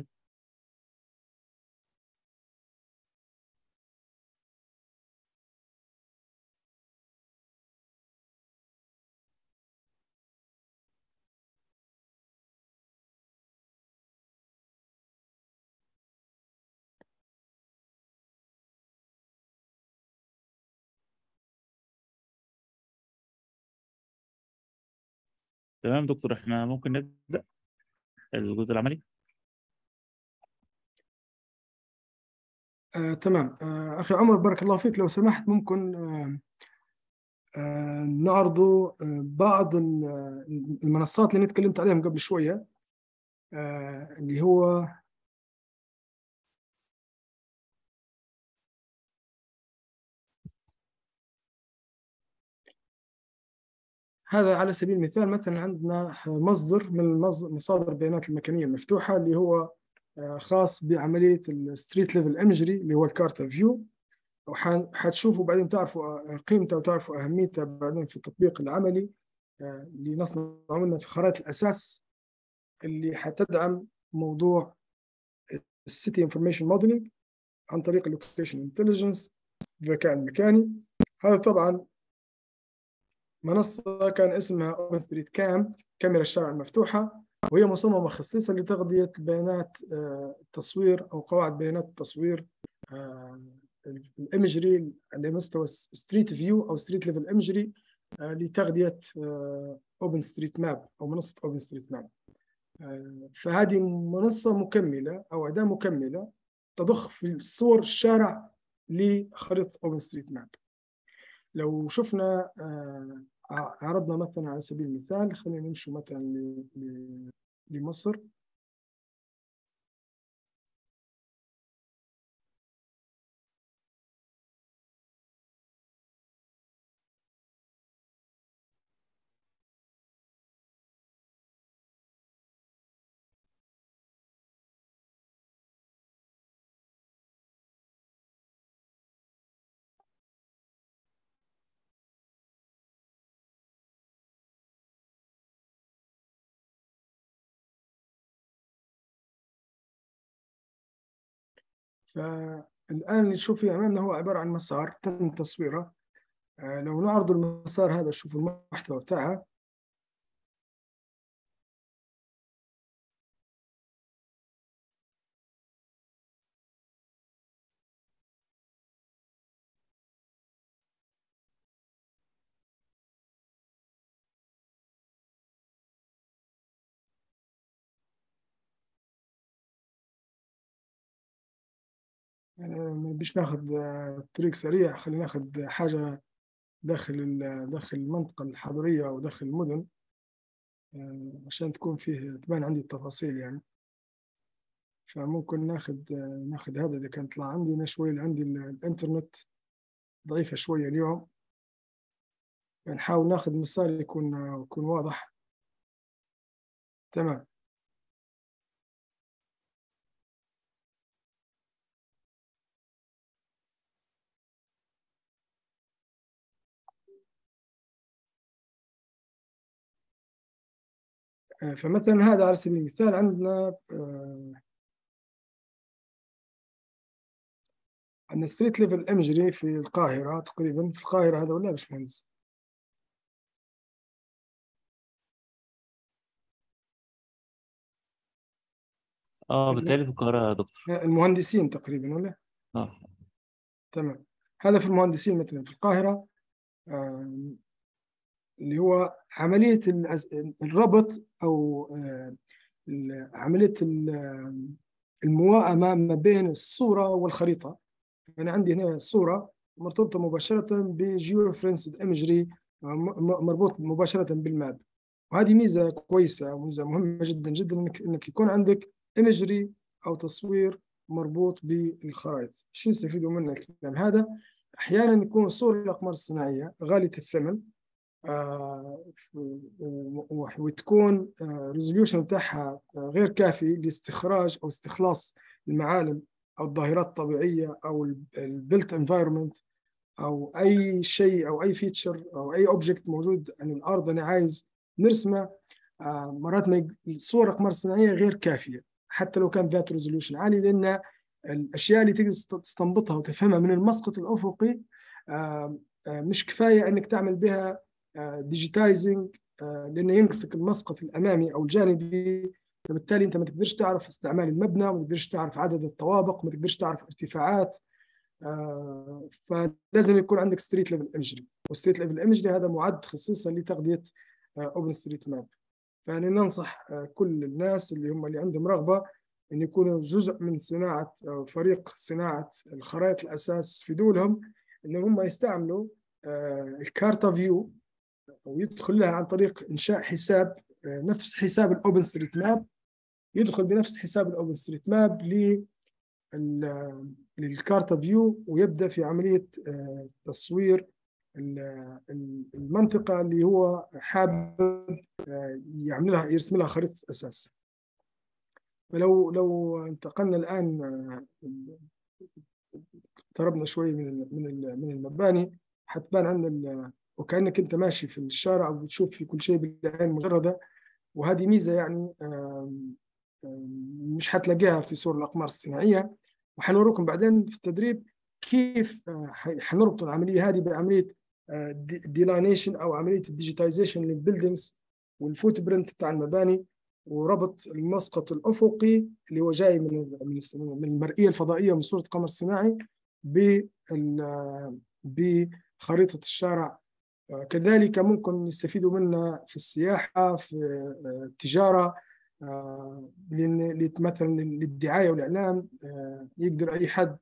تمام دكتور احنا ممكن نبدأ الجزء العملي آه، تمام آه، أخي عمر بارك الله فيك لو سمحت ممكن آه، آه، نعرضوا آه، بعض ال- المنصات اللي نتكلمت عليهم قبل شوية آه، اللي هو هذا على سبيل المثال مثلا عندنا مصدر من المص- مصادر البيانات المكانية المفتوحة اللي هو آه، خاص بعملية الستريت ليفل ايمجري اللي هو الكارتا فيو وحتشوفوا بعدين تعرفوا قيمته وتعرفوا أهميته بعدين في التطبيق العملي آه، اللي نصنع منه في خرائط الأساس اللي حتدعم موضوع السيتي انفورميشن موديلنج عن طريق اللوكيشن انتليجنس الذكاء المكاني هذا طبعا منصة كان اسمها اوبن ستريت كام كاميرا الشارع المفتوحة وهي مصممة خصيصا لتغذية بيانات آه، التصوير أو قواعد بيانات التصوير آه، الايمجري على مستوى ستريت فيو أو ستريت ليفل ايمجري لتغذية اوبن ستريت ماب أو منصة اوبن ستريت ماب فهذه منصة مكملة أو أداة مكملة تضخ في صور الشارع لخريطة اوبن ستريت ماب لو شفنا آه، عرضنا مثلا على سبيل المثال خلينا نمشي مثلا ل- ل- لمصر فالآن نشوف في أمامنا هو عبارة عن مسار تم تصويره آه، لو نعرض المسار هذا شوفوا المحتوى بتاعه يعني ما نبيش ناخذ طريق سريع خلينا ناخذ حاجة داخل داخل المنطقة الحضرية أو داخل المدن عشان تكون فيه تبان عندي التفاصيل يعني فممكن ناخذ ناخذ هذا إذا كان طلع عندي أنا شوي عندي الإنترنت ضعيفة شوية اليوم نحاول ناخذ مثال يكون يكون واضح تمام فمثلا هذا على سبيل المثال عندنا عندنا ستريت ليفل ايمجري في القاهرة تقريبا في القاهرة هذا ولا باشمهندس؟ اه بالتالي في القاهرة يا دكتور المهندسين تقريبا ولا؟ اه تمام هذا في المهندسين مثلا في القاهرة اللي هو عملية الربط أو عملية المواءمة ما بين الصورة والخريطة أنا عندي هنا صورة مرتبطة مباشرة بجيو فرنسد ايمجري مربوط مباشرة بالماب وهذه ميزة كويسة وميزة مهمة جدا جدا انك انك يكون عندك ايمجري او تصوير مربوط بالخرائط شو نستفيدوا من الكلام هذا احيانا يكون صور الاقمار الصناعيه غاليه الثمن آه وتكون ريزوليوشن بتاعها غير كافي لاستخراج او استخلاص المعالم او الظاهرات الطبيعيه او البلت انفايرمنت او اي شيء او اي فيتشر او اي اوبجكت موجود عن الارض انا عايز نرسمه آه مرات ما الصور الاقمار الصناعيه غير كافيه حتى لو كان ذات ريزوليوشن عالي لان الاشياء اللي تقدر تستنبطها وتفهمها من المسقط الافقي آه آه مش كفايه انك تعمل بها ديجيتايزنج لانه ينقصك المسقط الامامي او الجانبي فبالتالي انت ما تقدرش تعرف استعمال المبنى وما تقدرش تعرف عدد الطوابق وما تقدرش تعرف ارتفاعات فلازم يكون عندك ستريت ليفل ايمجري وستريت ليفل ايمجري هذا معد خصيصا لتغذيه اوبن ستريت ماب فأنا ننصح كل الناس اللي هم اللي عندهم رغبة أن يكونوا جزء من صناعة أو فريق صناعة الخرائط الأساس في دولهم أن هم يستعملوا الكارتا فيو ويدخل لها عن طريق إنشاء حساب نفس حساب الأوبن ستريت ماب يدخل بنفس حساب الأوبن ستريت ماب للكارتا فيو ويبدأ في عملية تصوير المنطقة اللي هو حابب يعملها يرسم لها خريطة أساس فلو لو انتقلنا الآن اقتربنا شوي من من من المباني حتبان عندنا وكأنك أنت ماشي في الشارع وبتشوف في كل شيء بالعين المجردة وهذه ميزة يعني مش حتلاقيها في صور الأقمار الصناعية وحنوريكم بعدين في التدريب كيف حنربط العملية هذه بعملية ديلاينيشن او عمليه الديجيتايزيشن للبيلدينجز والفوت برنت بتاع المباني وربط المسقط الافقي اللي هو جاي من من المرئيه الفضائيه من صوره قمر صناعي بخريطه الشارع كذلك ممكن يستفيدوا منها في السياحه في التجاره مثلا للدعايه والاعلام يقدر اي حد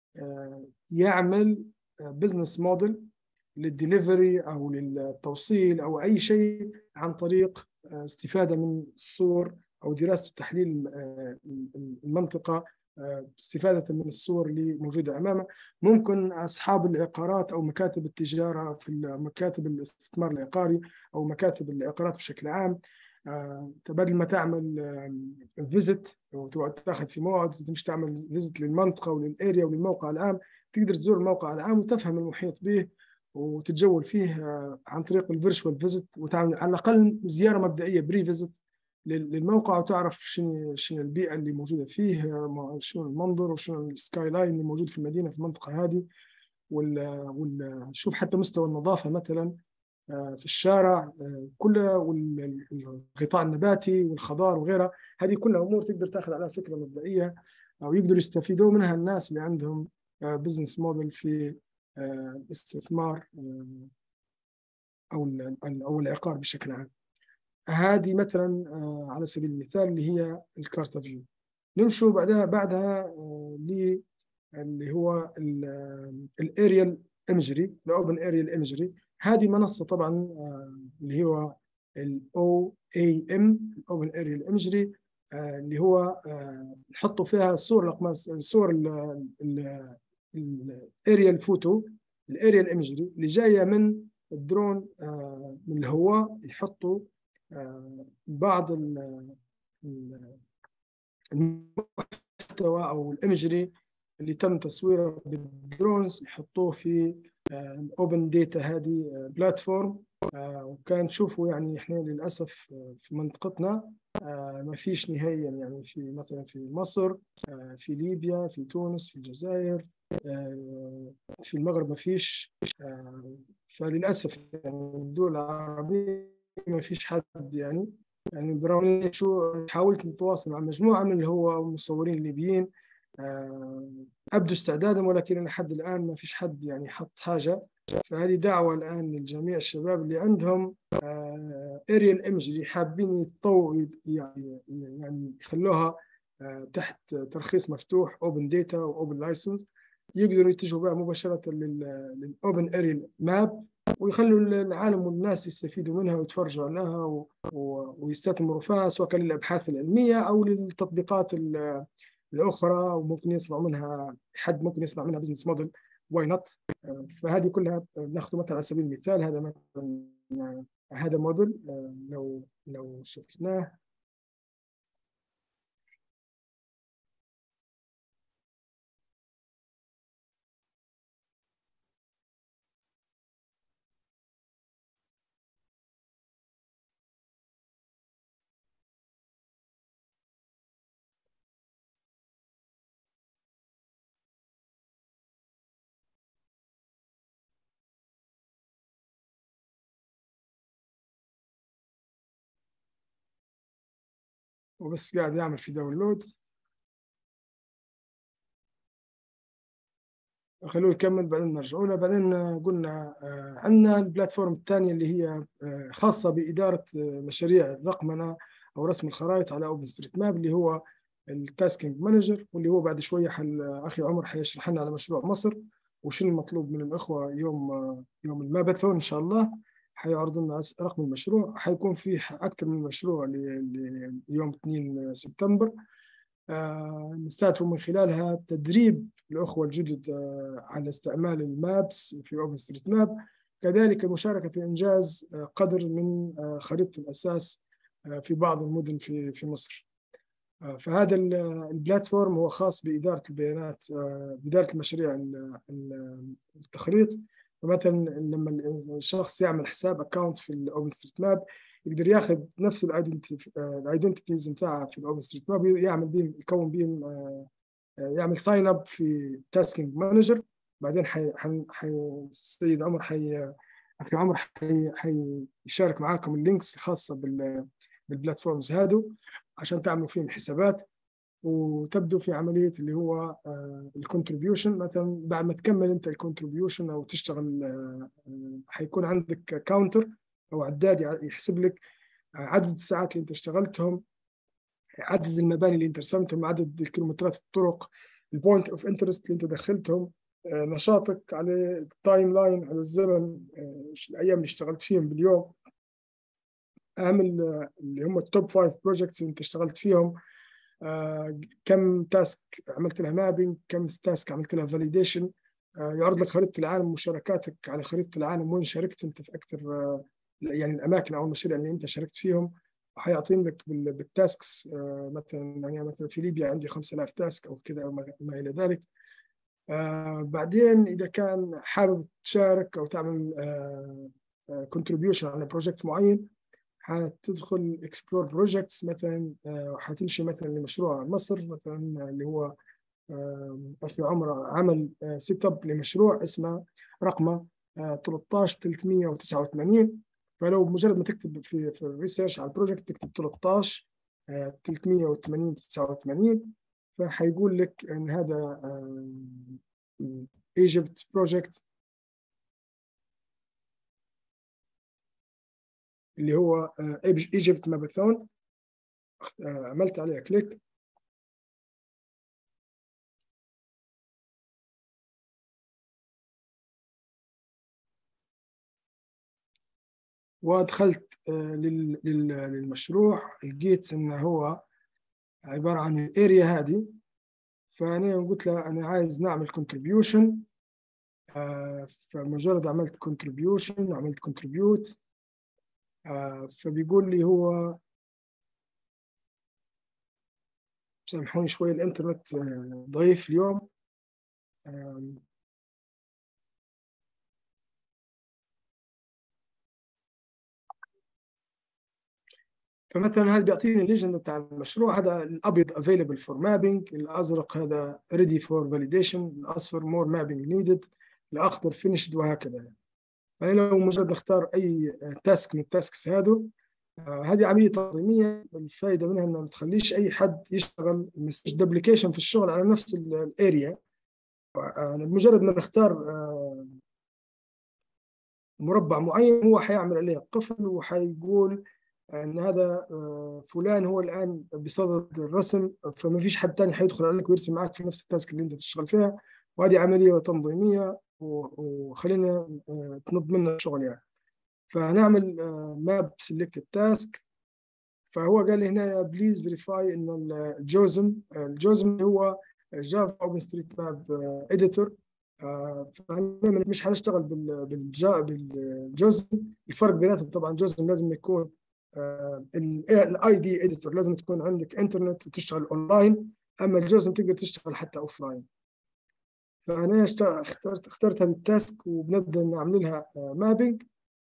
يعمل بزنس موديل للدليفري او للتوصيل او اي شيء عن طريق استفاده من الصور او دراسه وتحليل المنطقه استفاده من الصور اللي موجوده امامه ممكن اصحاب العقارات او مكاتب التجاره في مكاتب الاستثمار العقاري او مكاتب العقارات بشكل عام بدل ما تعمل فيزت وتقعد تاخذ في موعد وتمشي تعمل فيزت للمنطقه وللاريا وللموقع العام تقدر تزور الموقع العام وتفهم المحيط به وتتجول فيه عن طريق الفيرشوال فيزت وتعمل على الاقل زياره مبدئيه بري فيزت للموقع وتعرف شنو شنو البيئه اللي موجوده فيه شنو المنظر وشنو السكاي لاين اللي موجود في المدينه في المنطقه هذه وشوف حتى مستوى النظافه مثلا في الشارع كلها والغطاء النباتي والخضار وغيرها هذه كلها امور تقدر تاخذ عليها فكره مبدئيه او يقدروا يستفيدوا منها الناس اللي عندهم بزنس موديل في استثمار او او العقار بشكل عام هذه مثلا على سبيل المثال اللي هي الكارتا فيو نمشوا بعدها بعدها اللي هو الاريال ايمجري الاوبن اريال ايمجري هذه منصه طبعا اللي هو الاو اي ام الاوبن اريال ايمجري اللي هو نحطوا فيها الصور الاقماص الصور الاريال فوتو الاريال ايمجري اللي جايه من الدرون من الهواء يحطوا بعض المحتوى او الايمجري اللي تم تصويره بالدرونز يحطوه في الاوبن داتا هذه بلاتفورم وكان تشوفوا يعني احنا للاسف في منطقتنا ما فيش نهائيا يعني في مثلا في مصر في ليبيا في تونس في الجزائر في المغرب ما فيش فللاسف يعني الدول العربيه ما فيش حد يعني يعني برغم شو حاولت نتواصل مع مجموعه من اللي هو المصورين الليبيين ابدوا استعدادهم ولكن لحد الان ما فيش حد يعني حط حاجه فهذه دعوه الان للجميع الشباب اللي عندهم اريال ايمجري حابين يتطوروا يعني يعني يخلوها تحت ترخيص مفتوح اوبن داتا واوبن لايسنس يقدروا يتجهوا بها مباشره للاوبن اريال ماب ويخلوا العالم والناس يستفيدوا منها ويتفرجوا عليها ويستثمروا فيها سواء كان للابحاث العلميه او للتطبيقات الاخرى وممكن يصنعوا منها حد ممكن يصنع منها بزنس موديل واي نوت فهذه كلها ناخذ مثلا على سبيل المثال هذا مثلا هذا موديل لو لو شفناه وبس قاعد يعمل في داونلود خلوه يكمل بعدين نرجع له بعدين قلنا عندنا البلاتفورم الثانية اللي هي خاصة بإدارة مشاريع الرقمنة أو رسم الخرائط على أوبن ستريت ماب اللي هو التاسكينج مانجر واللي هو بعد شوية حل أخي عمر حيشرح لنا على مشروع مصر وشنو المطلوب من الأخوة يوم يوم الماراثون إن شاء الله حيعرض لنا رقم المشروع حيكون فيه أكثر من مشروع ليوم 2 سبتمبر آه نستهدف من خلالها تدريب الأخوة الجدد آه على استعمال المابس في أوبن ستريت ماب كذلك المشاركة في إنجاز آه قدر من خريطة الأساس في بعض المدن في في مصر فهذا البلاتفورم هو خاص بإدارة البيانات بإدارة المشاريع التخريط فمثلا لما الشخص يعمل حساب اكونت في الاوبن ستريت ماب يقدر ياخذ نفس الايدنتيتيز بتاعه في الاوبن ستريت ماب يعمل بهم يكون بهم يعمل ساين اب في تاسكينج مانجر بعدين حي حي السيد عمر حي اخي عمر حي حيشارك معاكم اللينكس الخاصه بال بالبلاتفورمز هادو عشان تعملوا فيهم حسابات وتبدو في عمليه اللي هو الكونتريبيوشن مثلا بعد ما تكمل انت الكونتريبيوشن او تشتغل حيكون عندك كاونتر او عداد يحسب لك عدد الساعات اللي انت اشتغلتهم عدد المباني اللي انت رسمتهم عدد الكيلومترات الطرق البوينت اوف انترست اللي انت دخلتهم نشاطك على التايم لاين على الزمن الايام اللي اشتغلت فيهم باليوم اعمل اللي هم التوب فايف بروجكتس اللي انت اشتغلت فيهم آه كم تاسك عملت لها مابينج كم تاسك عملت لها فاليديشن آه يعرض لك خريطه العالم مشاركاتك على خريطه العالم وين شاركت انت في اكثر آه يعني الاماكن او المشاريع اللي انت شاركت فيهم وحيعطين لك بالتاسكس مثلا يعني مثلا في ليبيا عندي 5000 تاسك او كذا او ما الى ذلك بعدين اذا كان حابب تشارك او تعمل كونتريبيوشن على بروجكت معين حتدخل اكسبلور بروجكتس مثلا حتمشي مثلا لمشروع مصر مثلا اللي هو اخي عمر عمل سيت اب لمشروع اسمه رقمه 13 389 فلو مجرد ما تكتب في في الريسيرش على البروجكت تكتب 13 380 89 فحيقول لك ان هذا ايجيبت بروجكت اللي هو ايجيبت ماراثون عملت عليها كليك ودخلت للمشروع لقيت انه هو عباره عن الاريا هذه فانا قلت له انا عايز نعمل كونتريبيوشن فمجرد عملت كونتريبيوشن وعملت كونتريبيوت فبيقول لي هو سامحوني شوي الانترنت ضعيف اليوم فمثلا هذا بيعطيني الليجند بتاع المشروع هذا الابيض available for mapping الازرق هذا ready for validation الاصفر more mapping needed الاخضر finished وهكذا يعني. فانا لو مجرد اختار اي تاسك من التاسكس هذو هذه عمليه تنظيميه الفائده منها انها ما تخليش اي حد يشتغل دبليكيشن في الشغل على نفس الاريا مجرد ما نختار مربع معين هو حيعمل عليه قفل وحيقول ان هذا فلان هو الان بصدد الرسم فما فيش حد ثاني حيدخل عليك ويرسم معك في نفس التاسك اللي انت تشتغل فيها وهذه عمليه تنظيميه وخلينا تنظم لنا الشغل يعني فهنعمل ماب سيلكت التاسك فهو قال لي هنا بليز فيريفاي ان الجوزم الجوزم هو جافا اوبن ستريت ماب اديتور مش هنشتغل بالجوزم الفرق بيناتهم طبعا جوزم لازم يكون الاي دي اديتور لازم تكون عندك انترنت وتشتغل اونلاين اما الجوزم تقدر تشتغل حتى اوف لاين فانا اخترت اخترت هذه التاسك وبنبدا نعمل لها مابينج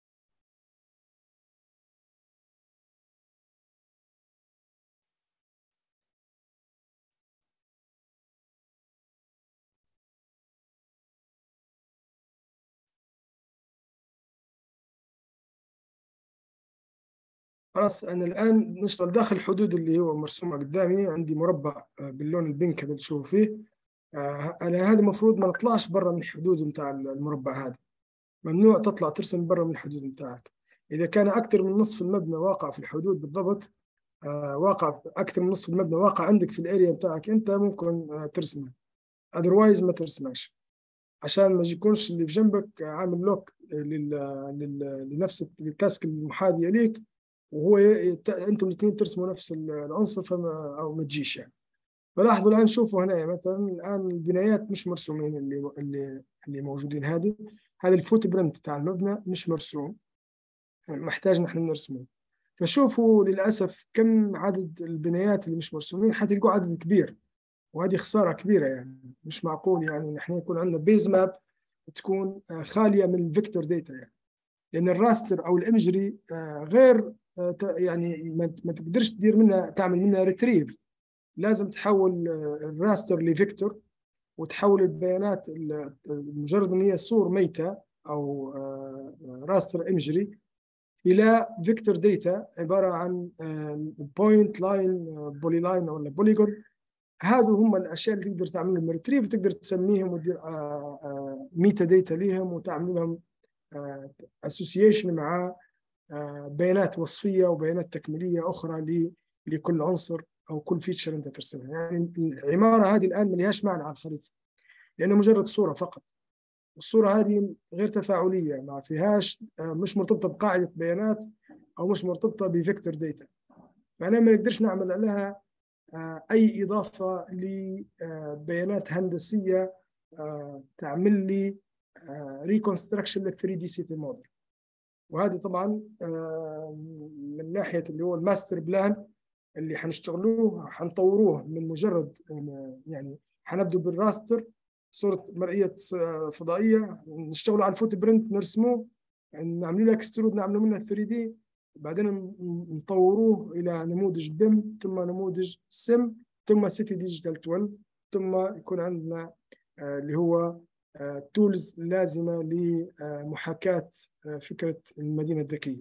خلاص انا الان نشتغل داخل الحدود اللي هو مرسومه قدامي عندي مربع باللون البنك اللي تشوفوا فيه انا هذا المفروض ما نطلعش برا من الحدود نتاع المربع هذا ممنوع تطلع ترسم برا من الحدود نتاعك اذا كان اكثر من نصف المبنى واقع في الحدود بالضبط واقع اكثر من نصف المبنى واقع عندك في الاريا بتاعك انت ممكن ترسمه اذروايز ما ترسمهاش عشان ما يكونش اللي في جنبك عامل لوك لل... لل... لنفس التاسك المحاذيه ليك وهو ي... انتم الاثنين ترسموا نفس العنصر فما او ما تجيش يعني فلاحظوا الان شوفوا هنا مثلا الان البنايات مش مرسومين اللي اللي اللي موجودين هذه هذا الفوت برنت تاع المبنى مش مرسوم محتاج نحن نرسمه فشوفوا للاسف كم عدد البنايات اللي مش مرسومين حتلقوا عدد كبير وهذه خساره كبيره يعني مش معقول يعني نحن يكون عندنا بيز ماب تكون خاليه من الفيكتور داتا يعني لان الراستر او الامجري غير يعني ما تقدرش تدير منها تعمل منها ريتريف لازم تحول الراستر لفيكتور وتحول البيانات مجرد ان هي صور ميته او راستر امجري الى فيكتور داتا عباره عن بوينت لاين بولي لاين ولا بوليجون هذو هم الاشياء اللي تقدر تعمل لهم ريتريف وتقدر تسميهم وتدير ميتا داتا ليهم وتعمل لهم اسوسيشن مع بيانات وصفيه وبيانات تكميليه اخرى لكل عنصر او كل فيتشر انت ترسمها يعني العماره هذه الان ما لهاش معنى على الخريطه لانه مجرد صوره فقط الصوره هذه غير تفاعليه ما فيهاش مش مرتبطه بقاعده بيانات او مش مرتبطه بفيكتور داتا معناها ما نقدرش نعمل عليها اي اضافه لبيانات هندسيه تعمل لي ريكونستراكشن لل 3 دي سيتي موديل وهذه طبعا من ناحيه اللي هو الماستر بلان اللي حنشتغلوه حنطوروه من مجرد يعني حنبدو بالراستر صوره مرئيه فضائيه نشتغلوا على الفوت برنت نرسموه نعملوا له اكسترود نعملوا منه 3 دي بعدين نطوروه الى نموذج بيم ثم نموذج سم ثم سيتي ديجيتال 12 ثم يكون عندنا اللي هو تولز لازمه لمحاكاه فكره المدينه الذكيه.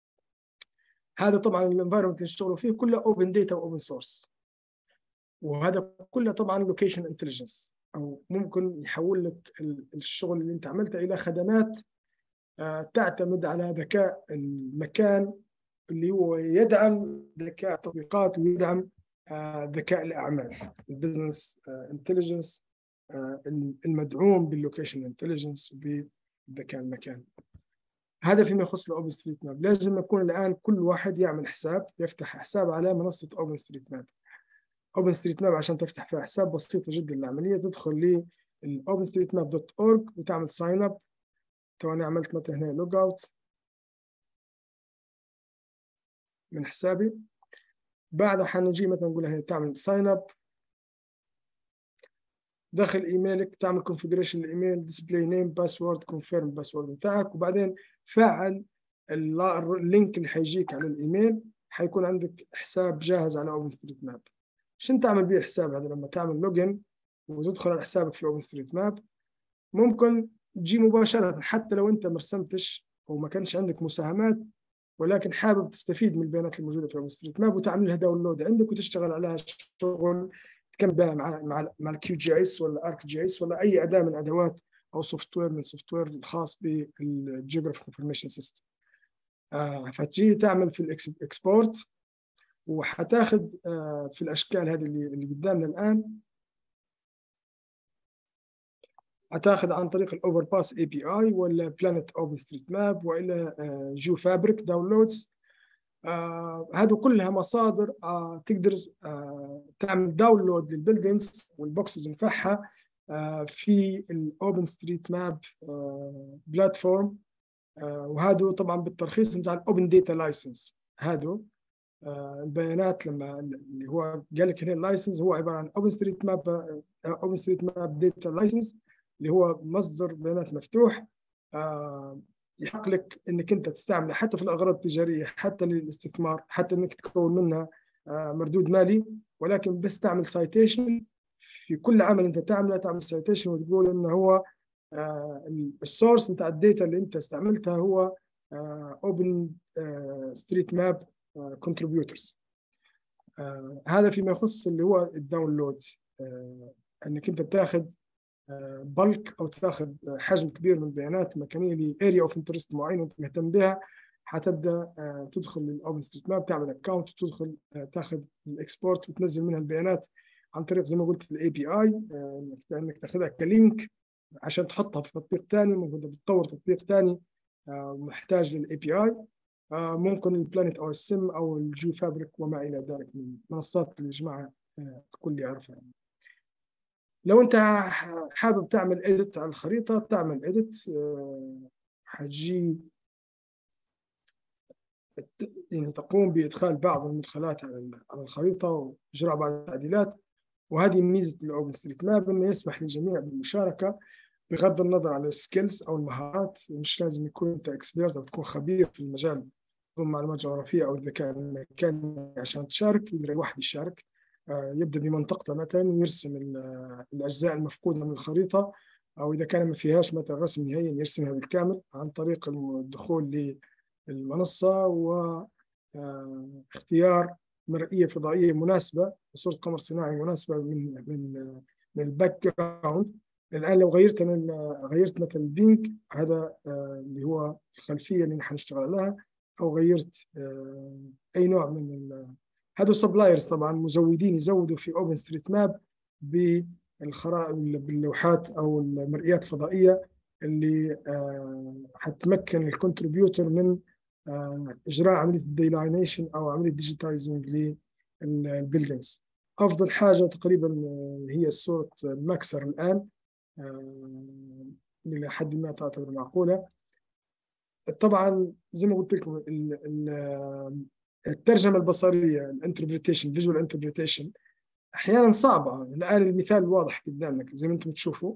هذا طبعا الانفايرمنت اللي نشتغلوا فيه كله اوبن داتا واوبن سورس. وهذا كله طبعا لوكيشن انتليجنس او ممكن يحول لك الشغل اللي انت عملته الى خدمات تعتمد على ذكاء المكان اللي هو يدعم ذكاء التطبيقات ويدعم ذكاء الاعمال البزنس انتليجنس المدعوم باللوكيشن انتليجنس وبذكاء المكان هذا فيما يخص الاوبن ستريت ماب لازم يكون الان كل واحد يعمل حساب يفتح حساب على منصه اوبن ستريت ماب اوبن ستريت ماب عشان تفتح فيها حساب بسيطه جدا العمليه تدخل للاوبنستريتماب.org وتعمل ساين اب تو انا عملت مثلا هنا لوج اوت من حسابي بعدها حنجي مثلا نقول هنا تعمل ساين اب داخل ايميلك تعمل كونفجريشن الايميل ديسبلاي نيم باسورد كونفيرم باسورد بتاعك وبعدين فعل اللينك اللي حيجيك على الايميل حيكون عندك حساب جاهز على اوبن ستريت ماب شنو تعمل به الحساب هذا لما تعمل لوجن وتدخل على حسابك في اوبن ستريت ماب ممكن تجي مباشرة حتى لو انت ما رسمتش وما كانش عندك مساهمات ولكن حابب تستفيد من البيانات الموجودة في اوبن ستريت ماب وتعمل لها داونلود عندك وتشتغل عليها شغل تكمل بها مع مع مع الكيو جي اس ولا ارك جي اس ولا اي اداه من ادوات او سوفت وير من السوفت وير الخاص بالجيوغرافيك انفورميشن سيستم فتجي تعمل في الاكسبورت وحتاخد آه في الاشكال هذه اللي, اللي قدامنا الان هتاخد عن طريق الاوفر باس اي بي اي ولا بلانت اوبن ستريت ماب والى جو فابريك داونلودز هذه كلها مصادر آه تقدر آه تعمل داونلود للبيلدينجز والبوكسز نفعها آه في الاوبن ستريت ماب بلاتفورم وهذا طبعا بالترخيص بتاع الاوبن داتا لايسنس هذا البيانات لما اللي هو قال لك هنا اللايسنس هو عباره عن اوبن ستريت ماب اوبن ستريت ماب داتا لايسنس اللي هو مصدر بيانات مفتوح آه يحق لك انك انت تستعمله حتى في الاغراض التجاريه حتى للاستثمار حتى انك تكون منها آه مردود مالي ولكن بس تعمل سايتيشن في كل عمل انت تعمله تعمل سايتيشن وتقول انه هو آه السورس بتاع الداتا اللي انت استعملتها هو اوبن ستريت ماب كونتريبيوترز هذا فيما يخص اللي هو الداونلود آه انك انت بتاخذ بلك او تاخذ حجم كبير من البيانات المكانيه لاريا اوف انترست معين وانت مهتم بها حتبدا تدخل للاوبن ستريت ماب تعمل اكونت وتدخل تاخذ الاكسبورت وتنزل منها البيانات عن طريق زي ما قلت الاي بي اي انك تاخذها كلينك عشان تحطها في تطبيق ثاني ممكن بتطور تطبيق ثاني محتاج للاي بي اي ممكن البلانيت او السم او الجيو فابريك وما الى ذلك من المنصات اللي الجماعه الكل يعرفها يعني. لو انت حابب تعمل اديت على الخريطه تعمل اديت حتجي يعني تقوم بادخال بعض المدخلات على الخريطه واجراء بعض التعديلات وهذه ميزه الاوبن ستريت ماب انه يسمح للجميع بالمشاركه بغض النظر عن السكيلز او المهارات مش لازم يكون انت اكسبيرت او تكون خبير في المجال ضمن معلومات جغرافيه او الذكاء المكاني عشان تشارك يقدر الواحد يشارك يبدا بمنطقته مثلا ويرسم الاجزاء المفقوده من الخريطه او اذا كان ما فيهاش مثلا رسم نهائي يرسمها بالكامل عن طريق الدخول للمنصه واختيار مرئيه فضائيه مناسبه صوره قمر صناعي مناسبه من من من الباك جراوند الان لو غيرت من غيرت مثلا البينك هذا اللي هو الخلفيه اللي نحن نشتغل عليها او غيرت اي نوع من هذول سبلايرز طبعا مزودين يزودوا في اوبن ستريت ماب بالخرائط باللوحات او المرئيات الفضائيه اللي حتمكن الكونتريبيوتر من اجراء عمليه الديلاينيشن او عمليه ديجيتايزنج للبيلدينجز افضل حاجه تقريبا هي صوره المكسر الان الى حد ما تعتبر معقوله طبعا زي ما قلت لكم الترجمه البصريه الانتربريتيشن فيجوال انتربريتيشن احيانا صعبه الان المثال واضح قدامك زي ما انتم تشوفوا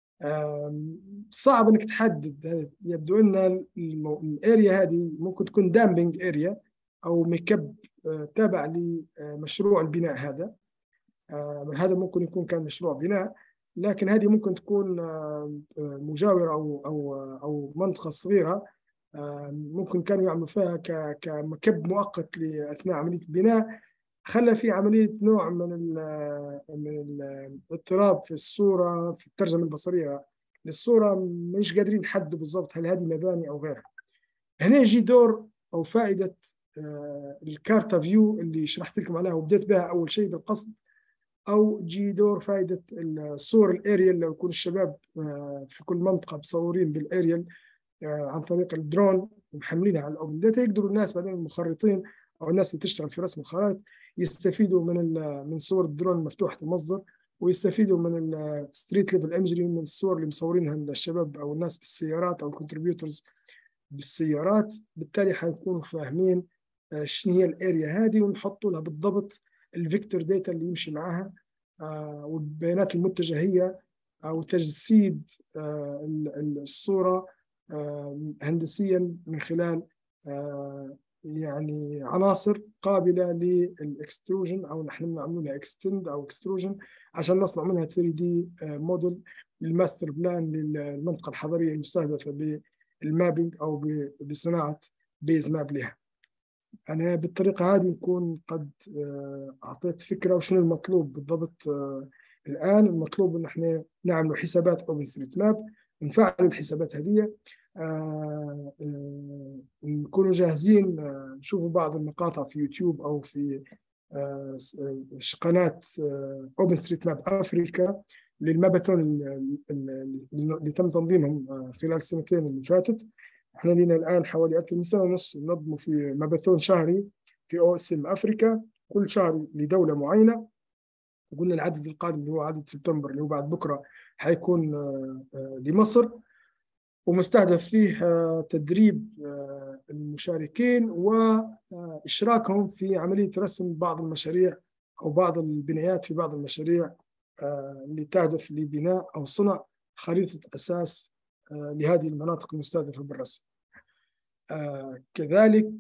صعب انك تحدد يبدو ان الاريا هذه ممكن تكون دامبنج اريا او ميكب تابع لمشروع البناء هذا هذا ممكن يكون كان مشروع بناء لكن هذه ممكن تكون مجاوره او او او منطقه صغيره ممكن كانوا يعملوا فيها كمكب مؤقت لاثناء عمليه البناء خلى في عمليه نوع من ال من الاضطراب في الصوره في الترجمه البصريه للصوره مش قادرين نحددوا بالضبط هل هذه مباني او غيرها. هنا يجي دور او فائده الكارتا فيو اللي شرحت لكم عليها وبديت بها اول شيء بالقصد او جي دور فائده الصور الاريال لو يكون الشباب في كل منطقه مصورين بالاريال عن طريق الدرون ومحملينها على الاوبن داتا يقدروا الناس بعدين المخرطين او الناس اللي تشتغل في رسم الخرائط يستفيدوا من من صور الدرون مفتوحه المصدر ويستفيدوا من الستريت ليفل ايمجري من الصور اللي مصورينها الشباب او الناس بالسيارات او الكونتريبيوترز بالسيارات بالتالي حيكونوا فاهمين شنو هي الاريا هذه ونحطوا لها بالضبط الفيكتور داتا اللي يمشي معها والبيانات المتجهه هي او تجسيد الصوره هندسيا من خلال يعني عناصر قابله للاكستروجن او نحن بنعمل لها اكستند او اكستروجن عشان نصنع منها 3 دي موديل للماستر بلان للمنطقه الحضريه المستهدفه بالمابينج او بصناعه بيز ماب لها. انا بالطريقه هذه نكون قد اعطيت فكره وشنو المطلوب بالضبط الان المطلوب ان احنا نعمل حسابات اوبن ستريت ماب نفعل الحسابات هذه آه آه نكونوا جاهزين آه نشوفوا بعض المقاطع في يوتيوب او في قناه اوبن ستريت ماب افريكا للماراثون اللي تم تنظيمهم خلال السنتين اللي فاتت احنا لنا الان حوالي اكثر من سنه ونص ننظموا في ماراثون شهري في او اس ام افريكا كل شهر لدوله معينه وقلنا العدد القادم اللي هو عدد سبتمبر اللي هو بعد بكره حيكون لمصر ومستهدف فيه تدريب المشاركين وإشراكهم في عملية رسم بعض المشاريع أو بعض البنايات في بعض المشاريع اللي تهدف لبناء أو صنع خريطة أساس لهذه المناطق المستهدفة بالرسم كذلك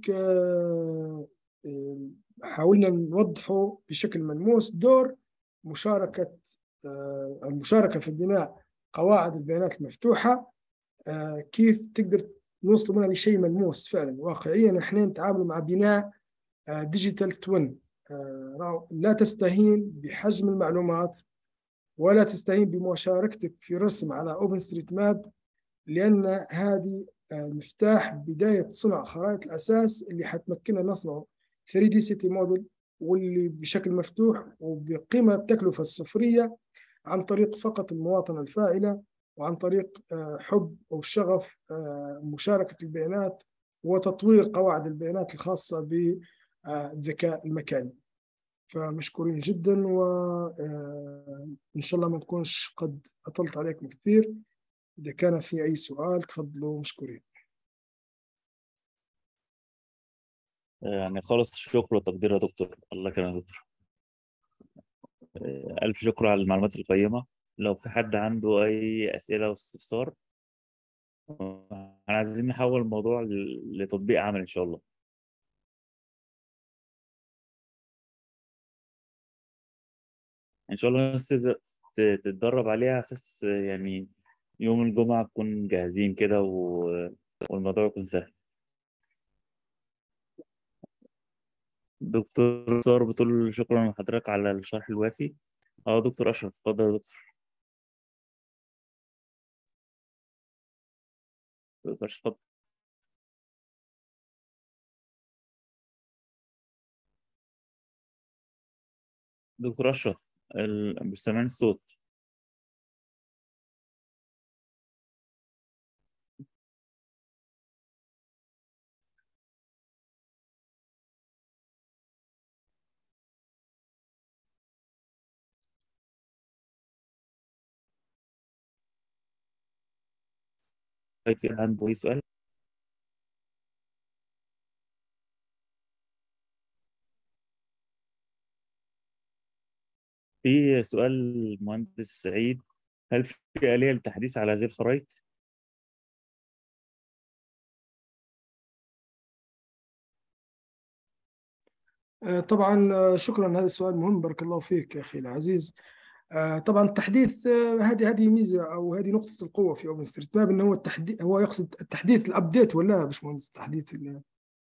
حاولنا نوضحه بشكل ملموس دور مشاركة المشاركة في بناء قواعد البيانات المفتوحة كيف تقدر نوصل منها لشيء ملموس فعلا واقعيا احنا نتعامل مع بناء ديجيتال توين لا تستهين بحجم المعلومات ولا تستهين بمشاركتك في رسم على اوبن ستريت ماب لان هذه مفتاح بدايه صنع خرائط الاساس اللي حتمكننا نصنع 3 دي سيتي موديل واللي بشكل مفتوح وبقيمه التكلفه الصفريه عن طريق فقط المواطنه الفاعله وعن طريق حب أو شغف مشاركة البيانات وتطوير قواعد البيانات الخاصة بالذكاء المكاني فمشكورين جدا وإن شاء الله ما نكونش قد أطلت عليكم كثير إذا كان في أي سؤال تفضلوا مشكورين يعني خالص شكر وتقدير يا دكتور الله يكرمك يا دكتور ألف شكر على المعلومات القيمة لو في حد عنده أي أسئلة أو استفسار احنا عايزين نحول الموضوع لتطبيق عمل إن شاء الله إن شاء الله الناس تتدرب عليها على أساس يعني يوم الجمعة نكون جاهزين كده و... والموضوع يكون سهل دكتور صار بتقول شكرا لحضرتك على الشرح الوافي اه دكتور أشرف اتفضل يا دكتور دكتور اتفضل دكتور أشرف ال... مش سامعين الصوت في عنده أي سؤال؟ في سؤال المهندس سعيد هل في آلية للتحديث على هذه الخرائط؟ طبعا شكرا هذا السؤال مهم بارك الله فيك يا اخي العزيز طبعا التحديث هذه هذه ميزه او هذه نقطه القوه في اوبن ستريت ماب انه هو التحديث هو يقصد التحديث الابديت ولا يا باشمهندس التحديث اللي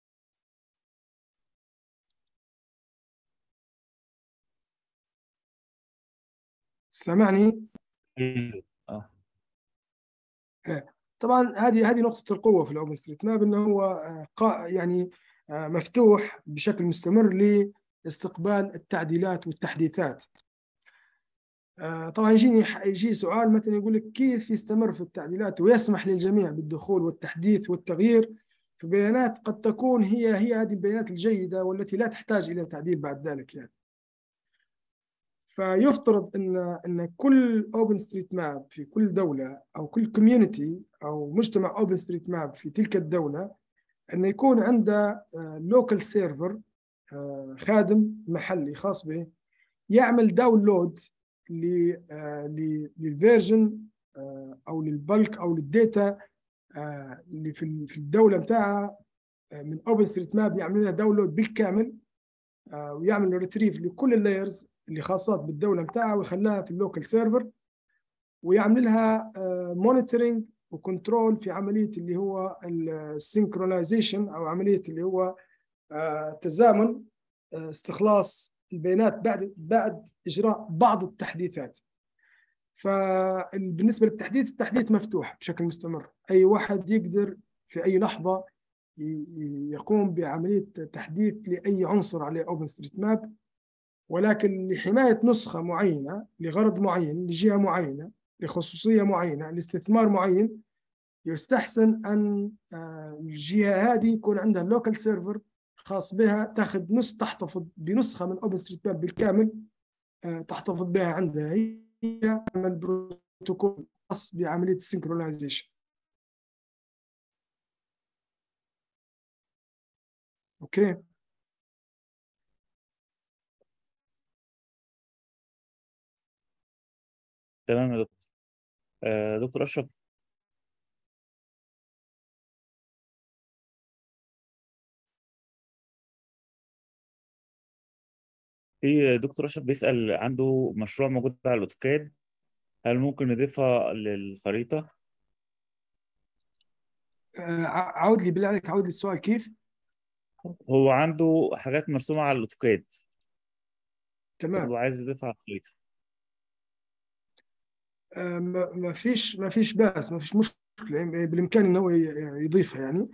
سامعني؟ اه طبعا هذه هذه نقطه القوه في الاوبن ستريت ماب انه هو يعني مفتوح بشكل مستمر لاستقبال التعديلات والتحديثات آه، طبعا يجيني يجي سؤال مثلا يقول لك كيف يستمر في التعديلات ويسمح للجميع بالدخول والتحديث والتغيير في بيانات قد تكون هي هي هذه البيانات الجيده والتي لا تحتاج الى تعديل بعد ذلك يعني. فيفترض ان ان كل اوبن ستريت ماب في كل دوله او كل كوميونتي او مجتمع اوبن ستريت ماب في تلك الدوله انه يكون عنده لوكال سيرفر خادم محلي خاص به يعمل داونلود للفيرجن او للبلك او للديتا اللي في في الدوله بتاعها من اوبن ستريت ماب يعمل لها داونلود بالكامل ويعمل ريتريف لكل اللايرز اللي خاصات بالدوله بتاعها ويخليها في اللوكال سيرفر ويعمل لها مونيتورنج وكنترول في عمليه اللي هو السينكرونايزيشن او عمليه اللي هو تزامن استخلاص البيانات بعد بعد اجراء بعض التحديثات فبالنسبه للتحديث التحديث مفتوح بشكل مستمر اي واحد يقدر في اي لحظه يقوم بعمليه تحديث لاي عنصر على اوبن ستريت ماب ولكن لحمايه نسخه معينه لغرض معين لجهه معينه لخصوصيه معينه لاستثمار معين يستحسن ان الجهه هذه يكون عندها لوكال سيرفر خاص بها تاخذ نص تحتفظ بنسخه من اوبن ستريت ماب بالكامل تحتفظ بها عندها هي تعمل بروتوكول خاص بعمليه السنكرونايزيشن اوكي تمام يا دكتور آه دكتور اشرف في دكتور اشرف بيسأل عنده مشروع موجود على الاوتوكاد هل ممكن نضيفها للخريطة؟ عاود لي بالله عليك عاود لي السؤال كيف؟ هو عنده حاجات مرسومة على الاوتوكاد تمام هو عايز يضيفها على الخريطة ما فيش ما فيش بأس ما فيش مشكلة بالإمكان إنه هو يضيفها يعني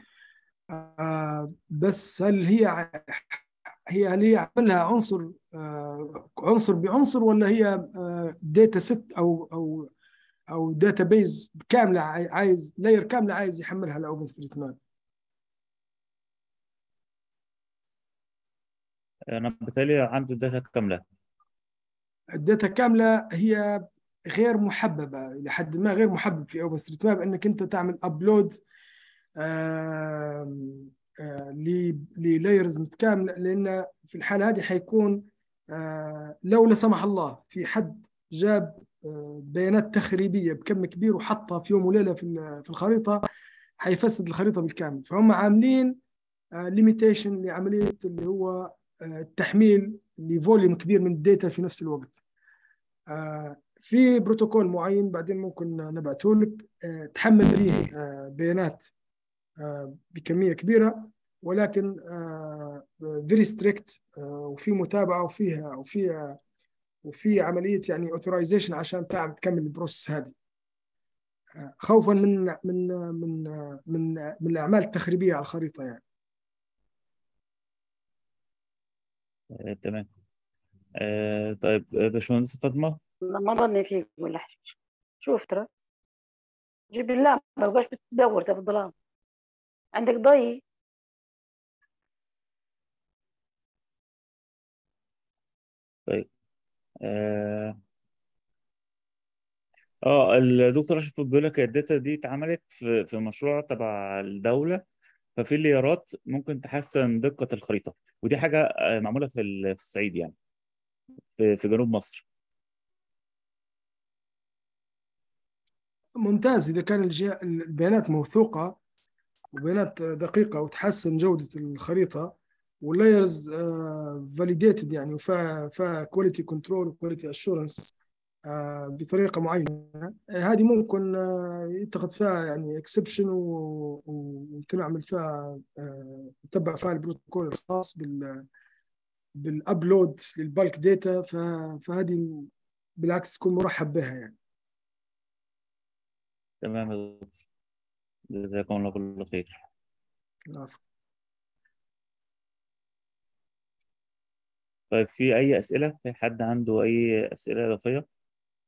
بس هل هي هي هل هي عملها عنصر عنصر بعنصر ولا هي داتا ست او او او داتا بيز كامله عايز لاير كامله عايز يحملها على اوبن ستريت ماب انا بالتالي عنده داتا كامله الداتا كامله هي غير محببه الى حد ما غير محبب في اوبن ستريت ماب انك انت تعمل ابلود للايرز متكامله لان في الحاله هذه حيكون لو لا سمح الله في حد جاب بيانات تخريبيه بكم كبير وحطها في يوم وليله في الخريطه حيفسد الخريطه بالكامل فهم عاملين ليميتيشن لعمليه اللي هو التحميل لفوليوم كبير من الداتا في نفس الوقت في بروتوكول معين بعدين ممكن نبعته لك تحمل به بيانات بكميه كبيره ولكن فيري ستريكت وفي متابعه وفيها وفيها وفي عمليه يعني اوثرايزيشن عشان تعمل تكمل البروسيس هذه خوفا من من من من من الاعمال التخريبيه على الخريطه يعني آه، تمام آه، طيب باشمهندس فاطمه ما ظني فيك ولا حاجه شوف ترى جيب الله ما تبقاش بتدور في الظلام عندك ضي طيب اه اه الدكتور اشرف بيقول لك الداتا دي اتعملت في في مشروع تبع الدوله ففي ليارات ممكن تحسن دقه الخريطه ودي حاجه آه، معموله في ال- في الصعيد يعني في في جنوب مصر ممتاز اذا كان الجي- البيانات موثوقه وبيانات دقيقه وتحسن جوده الخريطه واللايرز فاليديتد يعني وفيها فيها كواليتي كنترول وكواليتي اشورنس بطريقه معينه آه، هذه ممكن آه، يتخذ فيها يعني اكسبشن وتنعمل فيها آه، يتبع فيها البروتوكول الخاص بال بالابلود للبالك داتا فهذه بالعكس تكون مرحب بها يعني تمام يا دكتور جزاكم الله كل خير العفو. طيب في اي اسئله في حد عنده اي اسئله اضافيه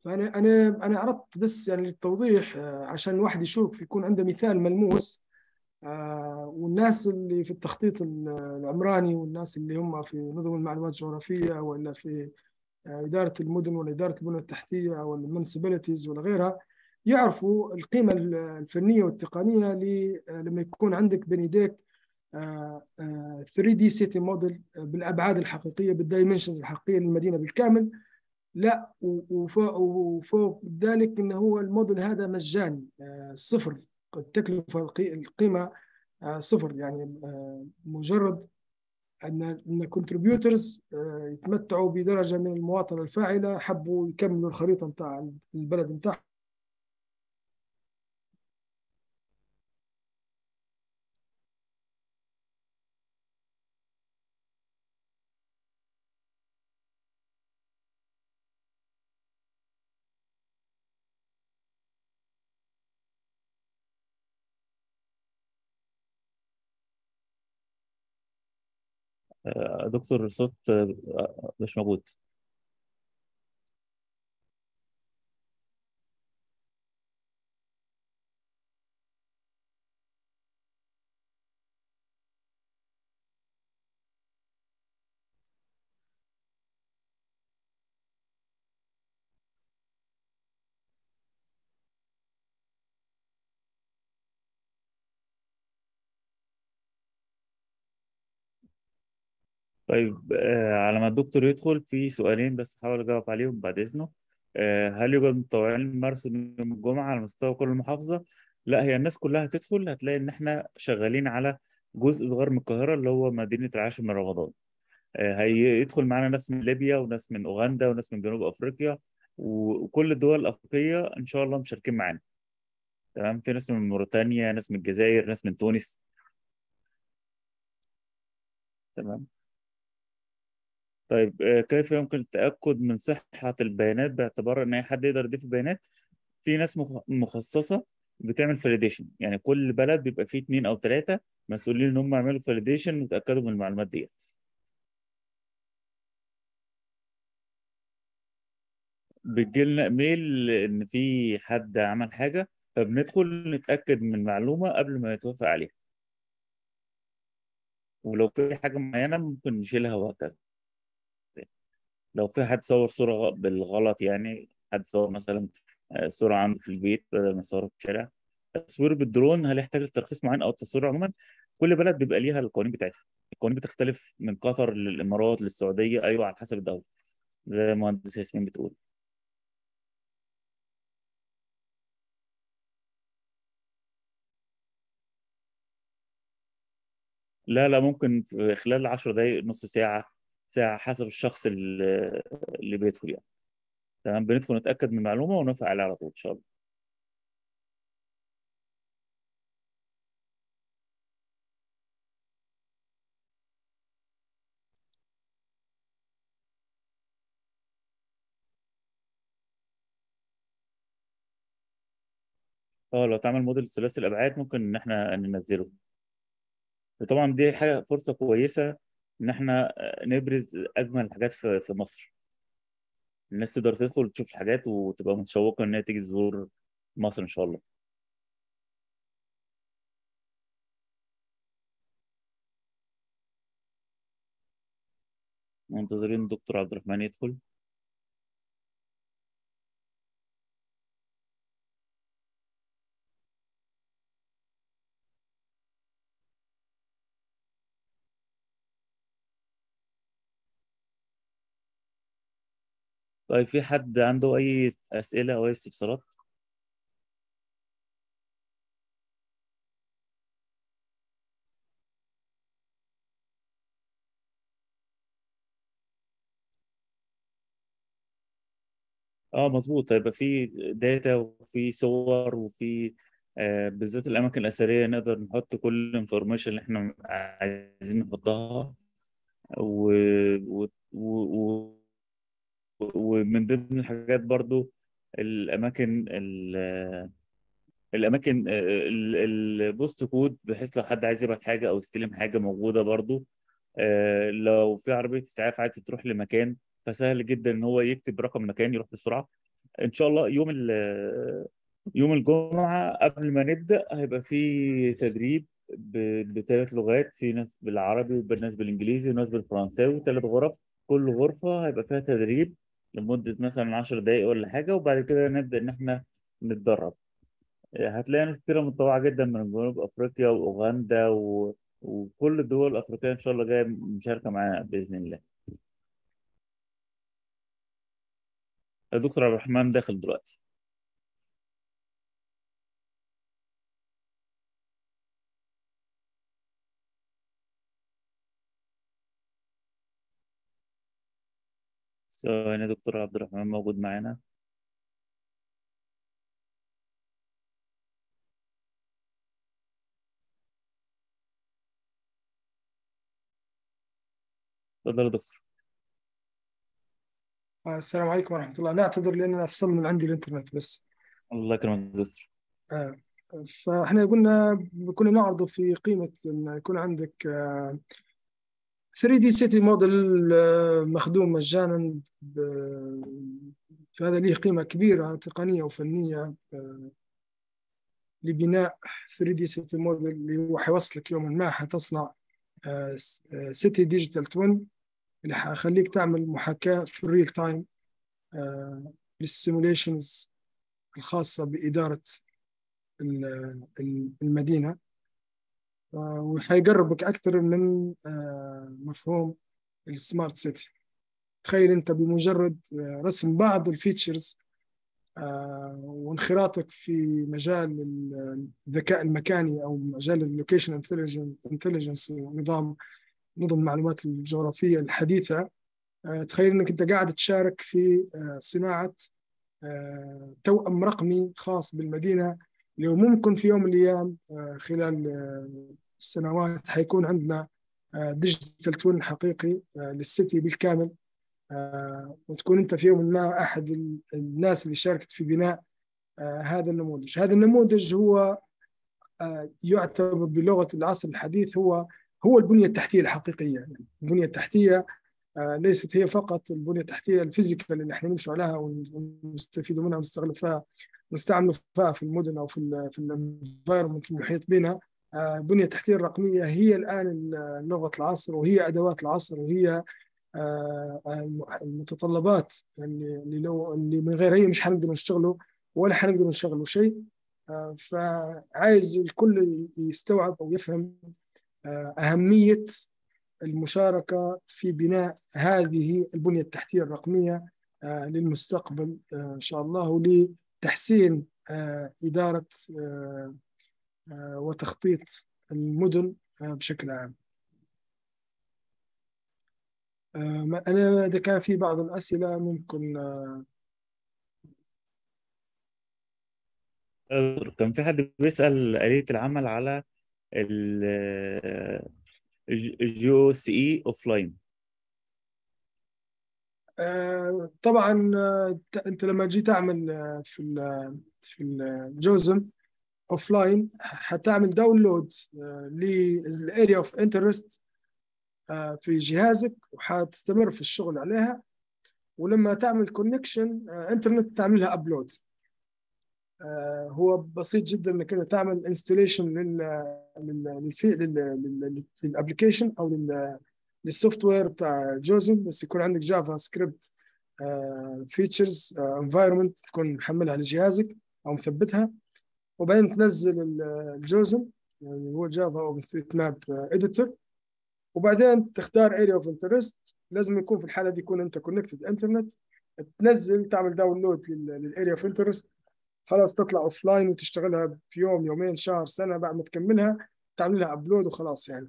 فانا انا انا اردت بس يعني للتوضيح آه، عشان الواحد يشوف يكون عنده مثال ملموس آه، والناس اللي في التخطيط ال- العمراني والناس اللي هم في نظم المعلومات الجغرافيه ولا في آه، اداره المدن ولا اداره البنى التحتيه او المنسبيلتيز ولا غيرها يعرفوا القيمه ال- الفنيه والتقنيه ل- آه، لما يكون عندك بين يديك 3 دي سيتي موديل بالابعاد الحقيقيه بالدايمنشنز الحقيقيه للمدينه بالكامل لا و- وفوق وفوق ذلك انه هو الموديل هذا مجاني آه، صفر التكلفه القي- القيمه آه، صفر يعني آه، مجرد ان ان كونتريبيوترز يتمتعوا بدرجه من المواطنه الفاعله حبوا يكملوا الخريطه نتاع البلد نتاعهم آه، دكتور الصوت آه، مش موجود طيب آه، على ما الدكتور يدخل في سؤالين بس حاول اجاوب عليهم بعد اذنه آه، هل يوجد متطوعين ماراثون يوم الجمعه على مستوى كل المحافظه لا هي الناس كلها هتدخل هتلاقي ان احنا شغالين على جزء صغير من القاهره اللي هو مدينه العاشر من رمضان آه، هيدخل معانا ناس من ليبيا وناس من اوغندا وناس من جنوب افريقيا و- وكل الدول الافريقيه ان شاء الله مشاركين معانا تمام في ناس من موريتانيا ناس من الجزائر ناس من تونس تمام طيب آه، كيف يمكن التأكد من صحة البيانات باعتبار إن أي حد يقدر يضيف البيانات؟ في ناس مخ- مخصصة بتعمل فاليديشن يعني كل بلد بيبقى فيه اتنين أو تلاتة مسؤولين إن هم يعملوا فاليديشن ويتأكدوا من المعلومات ديت بتجيلنا إيميل إن في حد عمل حاجة فبندخل نتأكد من المعلومة قبل ما يتوافق عليها ولو في حاجة معينة ممكن نشيلها وهكذا لو في حد صور صورة غ- بالغلط يعني حد صور مثلا آه، صورة عنده في البيت بدل ما يصورها في الشارع التصوير بالدرون هل يحتاج لترخيص معين أو التصوير عموما كل بلد بيبقى ليها القوانين بتاعتها القوانين بتختلف من قطر للإمارات للسعودية أيوة على حسب الدولة زي ما مهندس ياسمين بتقول لا لا ممكن في خلال 10 دقايق نص ساعة ساعة حسب الشخص اللي اللي بيدخل يعني تمام بندخل نتأكد من المعلومة ونوافق عليها على طول إن شاء الله اه لو تعمل موديل ثلاثي الأبعاد ممكن إن إحنا ننزله وطبعا دي حاجة فرصة كويسة إن إحنا آه، نبرز أجمل الحاجات في في مصر الناس تقدر تدخل تشوف الحاجات وتبقى متشوقة إن هي تيجي تزور مصر إن شاء الله منتظرين الدكتور عبد الرحمن يدخل طيب في حد عنده أي أسئلة أو أي استفسارات؟ اه مظبوط هيبقى في داتا وفي صور وفي آه بالذات الأماكن الأثرية نقدر نحط كل الانفورميشن اللي احنا عايزين نحطها و... و... و... ومن ضمن الحاجات برضو الأماكن ال... الأماكن ال- البوست كود بحيث لو حد عايز يبعت حاجة أو يستلم حاجة موجودة برضو آه، لو في عربية إسعاف عايز تروح لمكان فسهل جدا إن هو يكتب رقم مكان يروح بسرعة ان شاء الله يوم ال- يوم الجمعه قبل ما نبدا هيبقى في تدريب بثلاث لغات في ناس بالعربي وناس بالانجليزي وناس بالفرنساوي ثلاث غرف كل غرفه هيبقى فيها تدريب لمده مثلا 10 دقائق ولا حاجه وبعد كده نبدا ان احنا نتدرب هتلاقي ناس كتيرة متطوعة جدا من جنوب أفريقيا وأوغندا و... وكل الدول الأفريقية إن شاء الله جاية مشاركة معانا بإذن الله. الدكتور عبد الرحمن داخل دلوقتي. ثواني دكتور عبد الرحمن موجود معانا. اتفضل يا دكتور. آه، السلام عليكم ورحمة الله نعتذر لأن أنا فصل من عندي الإنترنت بس الله يكرمك يا دكتور. آه، فإحنا قلنا كنا نعرض في قيمة أن يكون عندك آه، 3D City موديل آه، مخدوم مجانا ب- فهذا له قيمة كبيرة تقنية وفنية آه، لبناء 3D City موديل اللي هو حيوصلك يوما ما حتصنع سيتي ديجيتال توين اللي حيخليك تعمل محاكاة في الريل تايم للسيموليشنز الخاصة بإدارة ال- ال- المدينة آه، وحيقربك أكثر من آه، مفهوم السمارت سيتي تخيل أنت بمجرد آه، رسم بعض الفيتشرز وانخراطك في مجال ال- الذكاء المكاني أو مجال اللوكيشن انتليجنس ونظام نظم المعلومات الجغرافية الحديثة آه، تخيل أنك أنت قاعد تشارك في آه، صناعة آه، توأم رقمي خاص بالمدينة اللي هو ممكن في يوم من الأيام آه، خلال آه، السنوات حيكون عندنا ديجيتال توين حقيقي آه، للسيتي بالكامل آه، وتكون أنت في يوم ما أحد ال- الناس اللي شاركت في بناء آه، هذا النموذج هذا النموذج هو آه، يعتبر بلغة العصر الحديث هو هو البنية التحتية الحقيقية يعني البنية التحتية آه، ليست هي فقط البنية التحتية الفيزيكال اللي احنا نمشي عليها ونستفيد منها ونستغل فيها ونستعمل فيها في المدن او في ال في الانفايرمنت المحيط بنا آه، البنية التحتية الرقمية هي الآن ال- لغة العصر وهي أدوات العصر وهي آه، الم- المتطلبات اللي اللي لو اللي من غيرها هي مش حنقدر نشتغله ولا حنقدر نشغله شيء آه، فعايز الكل يستوعب أو يفهم آه، أهمية المشاركة في بناء هذه البنية التحتية الرقمية آه، للمستقبل آه، إن شاء الله ولتحسين آه، إدارة آه، آه، وتخطيط المدن آه، بشكل عام آه، ما- أنا إذا كان في بعض الأسئلة ممكن آه، دكتور، كان في حد بيسأل آلية العمل على ال الجي سي اي اوف لاين آه، طبعا آه، ت- أنت لما جيت تعمل آه، في ال في الجوزم اوف لاين حتعمل داونلود للاريا اوف انترست في جهازك وحتستمر في الشغل عليها ولما تعمل كونكشن انترنت تعملها ابلود هو بسيط جدا انك انت تعمل انستليشن للابلكيشن او لل- للسوفت وير بتاع جوزم بس يكون عندك جافا سكريبت فيتشرز انفايرمنت تكون محملها على جهازك او مثبتها وبعدين تنزل ال- الجوزم يعني هو جافا اوبن ستريت ماب اديتور وبعدين تختار اريا اوف انترست لازم يكون في الحاله دي يكون انت كونكتد انترنت تنزل تعمل داونلود للاريا اوف انترست خلاص تطلع اوف لاين وتشتغلها في يوم يومين شهر سنه بعد ما تكملها تعمل لها ابلود وخلاص يعني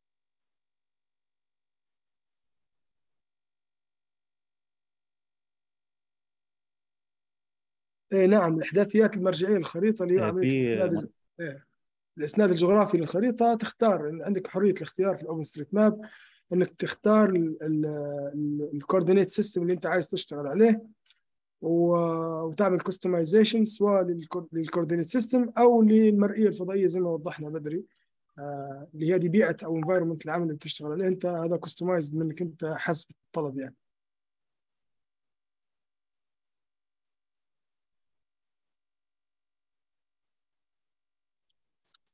ايه نعم الاحداثيات المرجعيه للخريطه اللي هي آه، عمليه في الاسناد ال- إيه. الاسناد الجغرافي للخريطه تختار إن عندك حريه الاختيار في الاوبن ستريت ماب انك تختار الكوردينيت سيستم اللي انت عايز تشتغل عليه و- وتعمل كستمايزيشن سواء للكوردينيت سيستم او للمرئيه الفضائيه زي ما وضحنا بدري آه، اللي هي دي بيئه او انفايرمنت العمل اللي بتشتغل عليه انت هذا كستمايزد منك انت حسب الطلب يعني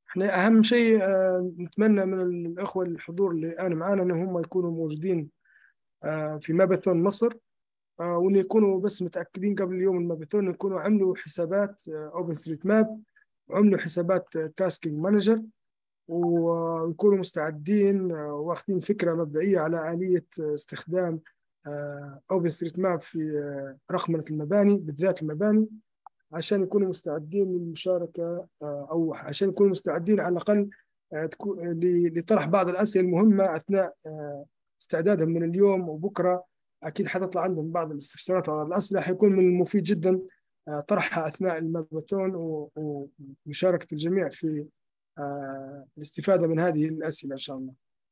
احنا اهم شيء آه، نتمنى من الاخوه الحضور اللي الان معنا ان هم يكونوا موجودين آه، في ماراثون مصر آه، وان يكونوا بس متاكدين قبل اليوم الماراثون يكونوا عملوا حسابات اوبن ستريت ماب وعملوا حسابات تاسكينج مانجر ويكونوا مستعدين واخذين فكره مبدئيه على اليه استخدام اوبن ستريت ماب في رقمنه المباني بالذات المباني عشان يكونوا مستعدين للمشاركة آه، أو عشان يكونوا مستعدين على الأقل آه، لطرح بعض الأسئلة المهمة أثناء آه، استعدادهم من اليوم وبكرة أكيد حتطلع عندهم بعض الاستفسارات أو الأسئلة حيكون من المفيد جدا طرحها أثناء الماراثون ومشاركة الجميع في الاستفادة من هذه الأسئلة إن شاء الله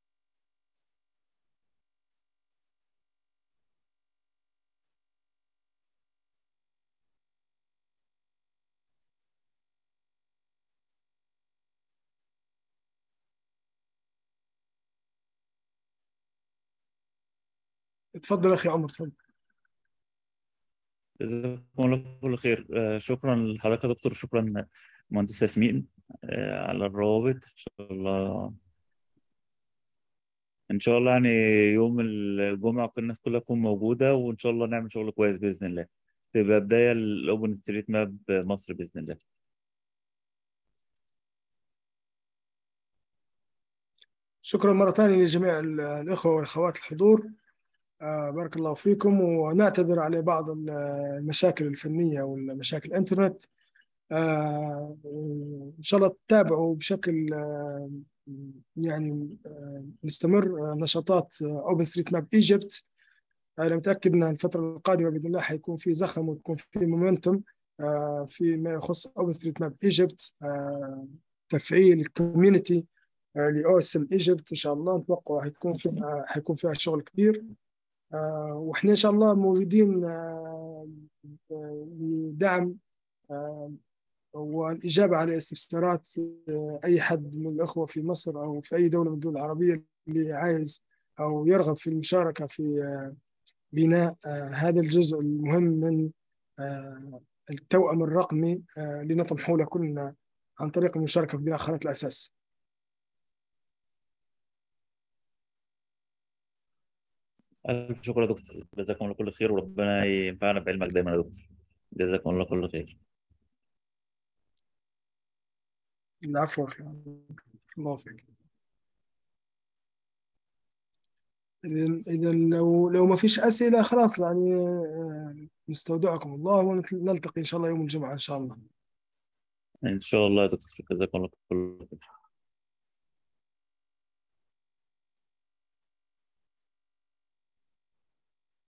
تفضل اخي عمر تفضل جزاكم الله كل خير آه، شكرا لحضرتك يا دكتور شكرا مهندس ياسمين آه، على الروابط ان شاء الله ان شاء الله يعني يوم الجمعه كل الناس كلها تكون موجوده وان شاء الله نعمل شغل كويس باذن الله تبقى بدايه الاوبن ستريت ماب مصر باذن الله شكرا مرة ثانية لجميع الإخوة والأخوات الحضور آه، بارك الله فيكم ونعتذر على بعض المشاكل الفنية والمشاكل الإنترنت آه، إن شاء الله تتابعوا بشكل آه، يعني نستمر نشاطات اوبن ستريت ماب ايجيبت انا متاكد ان الفتره القادمه باذن الله حيكون في زخم ويكون في مومنتوم فيما يخص اوبن ستريت ماب ايجيبت تفعيل الكوميونتي لاوسم ايجيبت ان شاء الله نتوقع حيكون فيها حيكون فيها شغل كبير آه، واحنا ان شاء الله موجودين آه، لدعم آه، والاجابه على استفسارات اي حد من الاخوه في مصر او في اي دوله من الدول العربيه اللي عايز او يرغب في المشاركه في بناء هذا الجزء المهم من التوأم الرقمي لنطمحوا له كلنا عن طريق المشاركه في بناء خرائط الاساس. ألف شكر يا دكتور جزاكم الله كل خير وربنا ينفعنا بعلمك دايما يا دكتور جزاكم الله كل خير العفو الله فيك إذا إذا لو لو ما فيش أسئلة خلاص يعني آه، نستودعكم الله ونلتقي إن شاء الله يوم الجمعة إن شاء الله إن شاء الله يا دكتور جزاكم الله كل خير